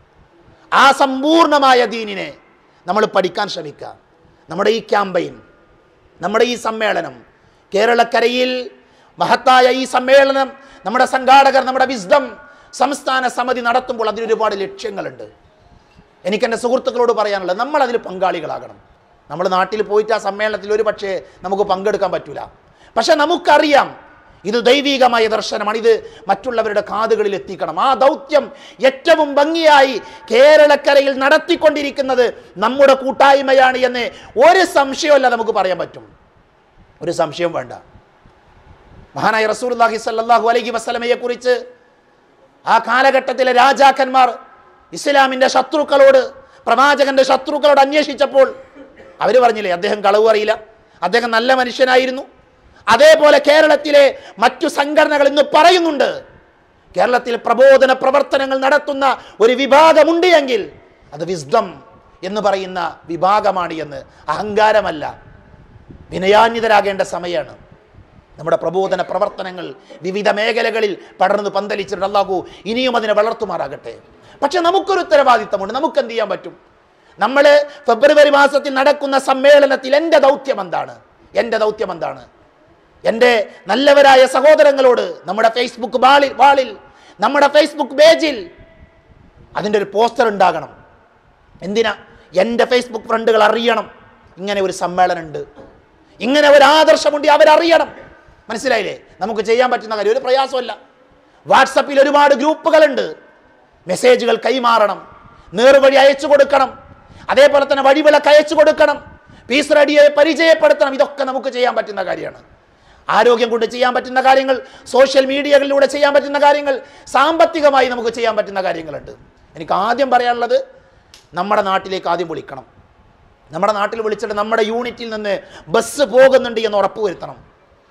ആ സമ്പൂർണ്ണമായ ദീനിനെ നമ്മൾ പഠിക്കാൻ ശ്രമിക്കുക നമ്മുടെ ഈ ക്യാമ്പയിൻ നമ്മുടെ ഈ സമ്മേളനം കേരളക്കരയിൽ മഹത്തായ ഈ സമ്മേളനം നമ്മുടെ സംഘാടകർ നമ്മുടെ വിസ്ഡം സംസ്ഥാന സമിതി നടത്തുമ്പോൾ അതിന് ഒരുപാട് ലക്ഷ്യങ്ങളുണ്ട് എനിക്ക് എൻ്റെ സുഹൃത്തുക്കളോട് പറയാനുള്ളത് നമ്മൾ അതിൽ പങ്കാളികളാകണം നമ്മൾ നാട്ടിൽ പോയിട്ട് ആ സമ്മേളനത്തിൽ ഒരു പക്ഷേ നമുക്ക് പങ്കെടുക്കാൻ പറ്റൂല പക്ഷെ നമുക്കറിയാം ഇത് ദൈവികമായ ദർശനമാണ് ഇത് മറ്റുള്ളവരുടെ കാതുകളിൽ എത്തിക്കണം ആ ദൗത്യം ഏറ്റവും ഭംഗിയായി കേരളക്കരയിൽ നടത്തിക്കൊണ്ടിരിക്കുന്നത് നമ്മുടെ കൂട്ടായ്മയാണ് എന്ന് ഒരു സംശയമല്ല നമുക്ക് പറയാൻ പറ്റും ഒരു സംശയം വേണ്ട മഹാനായ റസൂലുള്ളാഹി സ്വല്ലല്ലാഹു അലൈഹി വസല്ലമയെ കുറിച്ച് ആ കാലഘട്ടത്തിലെ രാജാക്കന്മാർ ഇസ്ലാമിൻ്റെ ശത്രുക്കളോട് പ്രവാചകന്റെ ശത്രുക്കളോട് അന്വേഷിച്ചപ്പോൾ അവർ പറഞ്ഞില്ലേ അദ്ദേഹം കളവ് അറിയില്ല അദ്ദേഹം നല്ല മനുഷ്യനായിരുന്നു അതേപോലെ കേരളത്തിലെ മറ്റു സംഘടനകൾ ഇന്ന് പറയുന്നുണ്ട് കേരളത്തിൽ പ്രബോധന പ്രവർത്തനങ്ങൾ നടത്തുന്ന ഒരു വിഭാഗമുണ്ട് എങ്കിൽ അത് വിസ്ഡം എന്ന് പറയുന്ന വിഭാഗമാണ് എന്ന് അഹങ്കാരമല്ല വിനയാന്വിതരാകേണ്ട സമയമാണ് നമ്മുടെ പ്രബോധന പ്രവർത്തനങ്ങൾ വിവിധ മേഖലകളിൽ പടർന്ന് പന്തലിച്ചിട്ട് അല്ലാഹു ഇനിയും അതിനെ വളർത്തുമാറാകട്ടെ പക്ഷെ നമുക്കൊരു ഉത്തരവാദിത്തമുണ്ട് നമുക്ക് എന്ത് ചെയ്യാൻ പറ്റും നമ്മൾ ഫെബ്രുവരി മാസത്തിൽ നടക്കുന്ന സമ്മേളനത്തിൽ എൻ്റെ ദൗത്യം എന്താണ് എൻ്റെ ദൗത്യം എന്താണ് എൻ്റെ നല്ലവരായ സഹോദരങ്ങളോട് നമ്മുടെ ഫേസ്ബുക്ക് വാളിൽ വാളിൽ നമ്മുടെ ഫേസ്ബുക്ക് പേജിൽ അതിൻ്റെ ഒരു പോസ്റ്റർ ഉണ്ടാകണം എന്തിനാ എൻ്റെ ഫേസ്ബുക്ക് ഫ്രണ്ടുകൾ അറിയണം ഇങ്ങനെ ഒരു സമ്മേളനം ഉണ്ട് ഇങ്ങനെ ഒരു ആദർശമുണ്ട് അവരറിയണം മനസ്സിലായില്ലേ നമുക്ക് ചെയ്യാൻ പറ്റുന്ന കാര്യം ഒരു പ്രയാസമല്ല വാട്സപ്പിൽ ഒരുപാട് ഗ്രൂപ്പുകളുണ്ട് മെസ്സേജുകൾ കൈമാറണം നേർവഴി അയച്ചു കൊടുക്കണം അതേപോലെ തന്നെ വഴിവിളക്ക് അയച്ചു കൊടുക്കണം പീസ് റെഡിയെ പരിചയപ്പെടുത്തണം ഇതൊക്കെ നമുക്ക് ചെയ്യാൻ പറ്റുന്ന കാര്യമാണ് ആരോഗ്യം കൊണ്ട് ചെയ്യാൻ പറ്റുന്ന കാര്യങ്ങൾ സോഷ്യൽ മീഡിയകളിലൂടെ ചെയ്യാൻ പറ്റുന്ന കാര്യങ്ങൾ സാമ്പത്തികമായി നമുക്ക് ചെയ്യാൻ പറ്റുന്ന കാര്യങ്ങളുണ്ട് എനിക്ക് ആദ്യം പറയാനുള്ളത് നമ്മുടെ നാട്ടിലേക്ക് ആദ്യം വിളിക്കണം നമ്മുടെ നാട്ടിൽ വിളിച്ചിട്ട് നമ്മുടെ യൂണിറ്റിൽ നിന്ന് ബസ് പോകുന്നുണ്ട് എന്ന് ഉറപ്പ് വരുത്തണം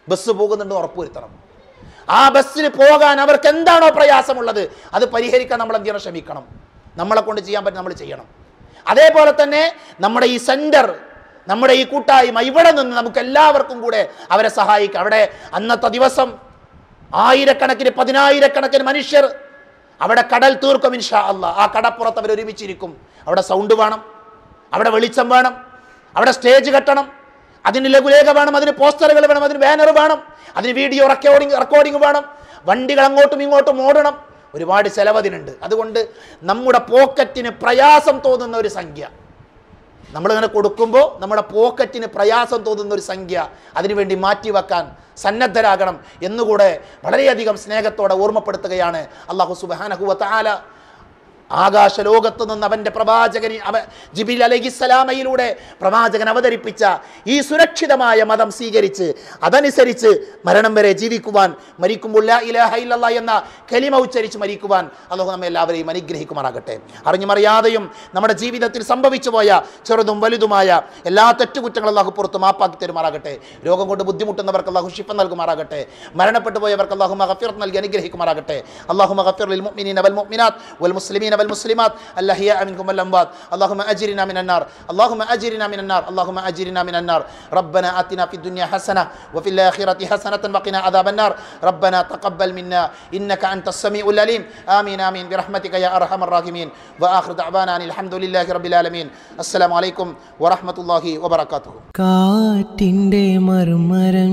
ബസ് പോകുന്നുണ്ട് ഉറപ്പുവരുത്തണം ആ ബസ്സിൽ പോകാൻ അവർക്ക് എന്താണോ പ്രയാസമുള്ളത് അത് പരിഹരിക്കാൻ നമ്മൾ എന്ത് ചെയ്യണം ശ്രമിക്കണം നമ്മളെ കൊണ്ട് ചെയ്യാൻ പറ്റും നമ്മൾ ചെയ്യണം അതേപോലെ തന്നെ നമ്മുടെ ഈ സെൻറ്റർ നമ്മുടെ ഈ കൂട്ടായ്മ ഇവിടെ നിന്ന് നമുക്ക് എല്ലാവർക്കും കൂടെ അവരെ സഹായിക്കാം അവിടെ അന്നത്തെ ദിവസം ആയിരക്കണക്കിന് പതിനായിരക്കണക്കിന് മനുഷ്യർ അവിടെ കടൽ തീർക്കും ഇൻഷാ അല്ല ആ കടപ്പുറത്ത് അവർ ഒരുമിച്ചിരിക്കും അവിടെ സൗണ്ട് വേണം അവിടെ വെളിച്ചം വേണം അവിടെ സ്റ്റേജ് കെട്ടണം അതിന് ലഘുലേഖ വേണം അതിന് പോസ്റ്ററുകൾ വേണം അതിന് ബാനർ വേണം അതിന് വീഡിയോ റെക്കോർഡിംഗ് റെക്കോർഡിംഗ് വേണം വണ്ടികൾ അങ്ങോട്ടും ഇങ്ങോട്ടും ഓടണം ഒരുപാട് ചെലവതിനുണ്ട് അതുകൊണ്ട് നമ്മുടെ പോക്കറ്റിന് പ്രയാസം തോന്നുന്ന ഒരു സംഖ്യ നമ്മളിങ്ങനെ കൊടുക്കുമ്പോൾ നമ്മുടെ പോക്കറ്റിന് പ്രയാസം തോന്നുന്ന ഒരു സംഖ്യ അതിനുവേണ്ടി മാറ്റിവെക്കാൻ സന്നദ്ധരാകണം എന്നുകൂടെ വളരെയധികം സ്നേഹത്തോടെ ഓർമ്മപ്പെടുത്തുകയാണ് അള്ളാഹു സുബാനഹുവ താല ആകാശ ലോകത്ത് നിന്ന് അവൻ്റെ പ്രവാചകൻ അവ ജിബിൽ അലഹിസ്സലാമയിലൂടെ പ്രവാചകൻ അവതരിപ്പിച്ച ഈ സുരക്ഷിതമായ മതം സ്വീകരിച്ച് അതനുസരിച്ച് മരണം വരെ ജീവിക്കുവാൻ മരിക്കുമ്പോൾ ലാ ഇലാഹ ഇല്ലല്ലാ എന്ന കലിമ ഉച്ചരിച്ച് മരിക്കുവാൻ അള്ളാഹു നമ്മെ എല്ലാവരെയും അനുഗ്രഹിക്കുമാറാകട്ടെ അറിഞ്ഞുമറിയാതെയും നമ്മുടെ ജീവിതത്തിൽ സംഭവിച്ചു പോയ ചെറുതും വലുതുമായ എല്ലാ തെറ്റുകുറ്റങ്ങളും അള്ളാഹു പുറത്ത് മാപ്പാക്കി തരുമാറാകട്ടെ രോഗം കൊണ്ട് ബുദ്ധിമുട്ടുന്നവർക്ക് അള്ളാഹു ഷിപ്പം നൽകുമാറാകട്ടെ മരണപ്പെട്ടു പോയവർക്ക് അള്ളാഹു മഗഫിർ നൽകി അനുഗ്രഹിക്കുമാറാകട്ടെ അള്ളാഹു മഗഫിർ ലിൽ മുഅ്മിനീന വൽ മുഅ്മിനാത്ത് വൽ മുസ്ലിമീന والمسلمات الأحياء منكم والأموات اللهم أجرنا من النار اللهم أجرنا من النار اللهم أجرنا من النار ربنا آتنا في الدنيا حسنة وفي الآخرة حسنة وقنا عذاب النار ربنا تقبل منا إنك أنت السميع العليم آمين آمين برحمتك يا أرحم الراحمين وآخر دعوانا أن الحمد لله رب العالمين السلام عليكم ورحمة الله وبركاته കാറ്റിൻ്റെ മർമരം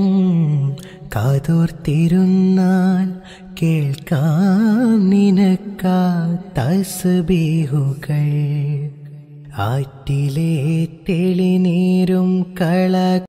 കാതോർത്തിരുന്നാൽ കേൾക്കാം നിനക്കാ തസ്ബീഹുകൾ ആറ്റിലെ തെളിനീരും കള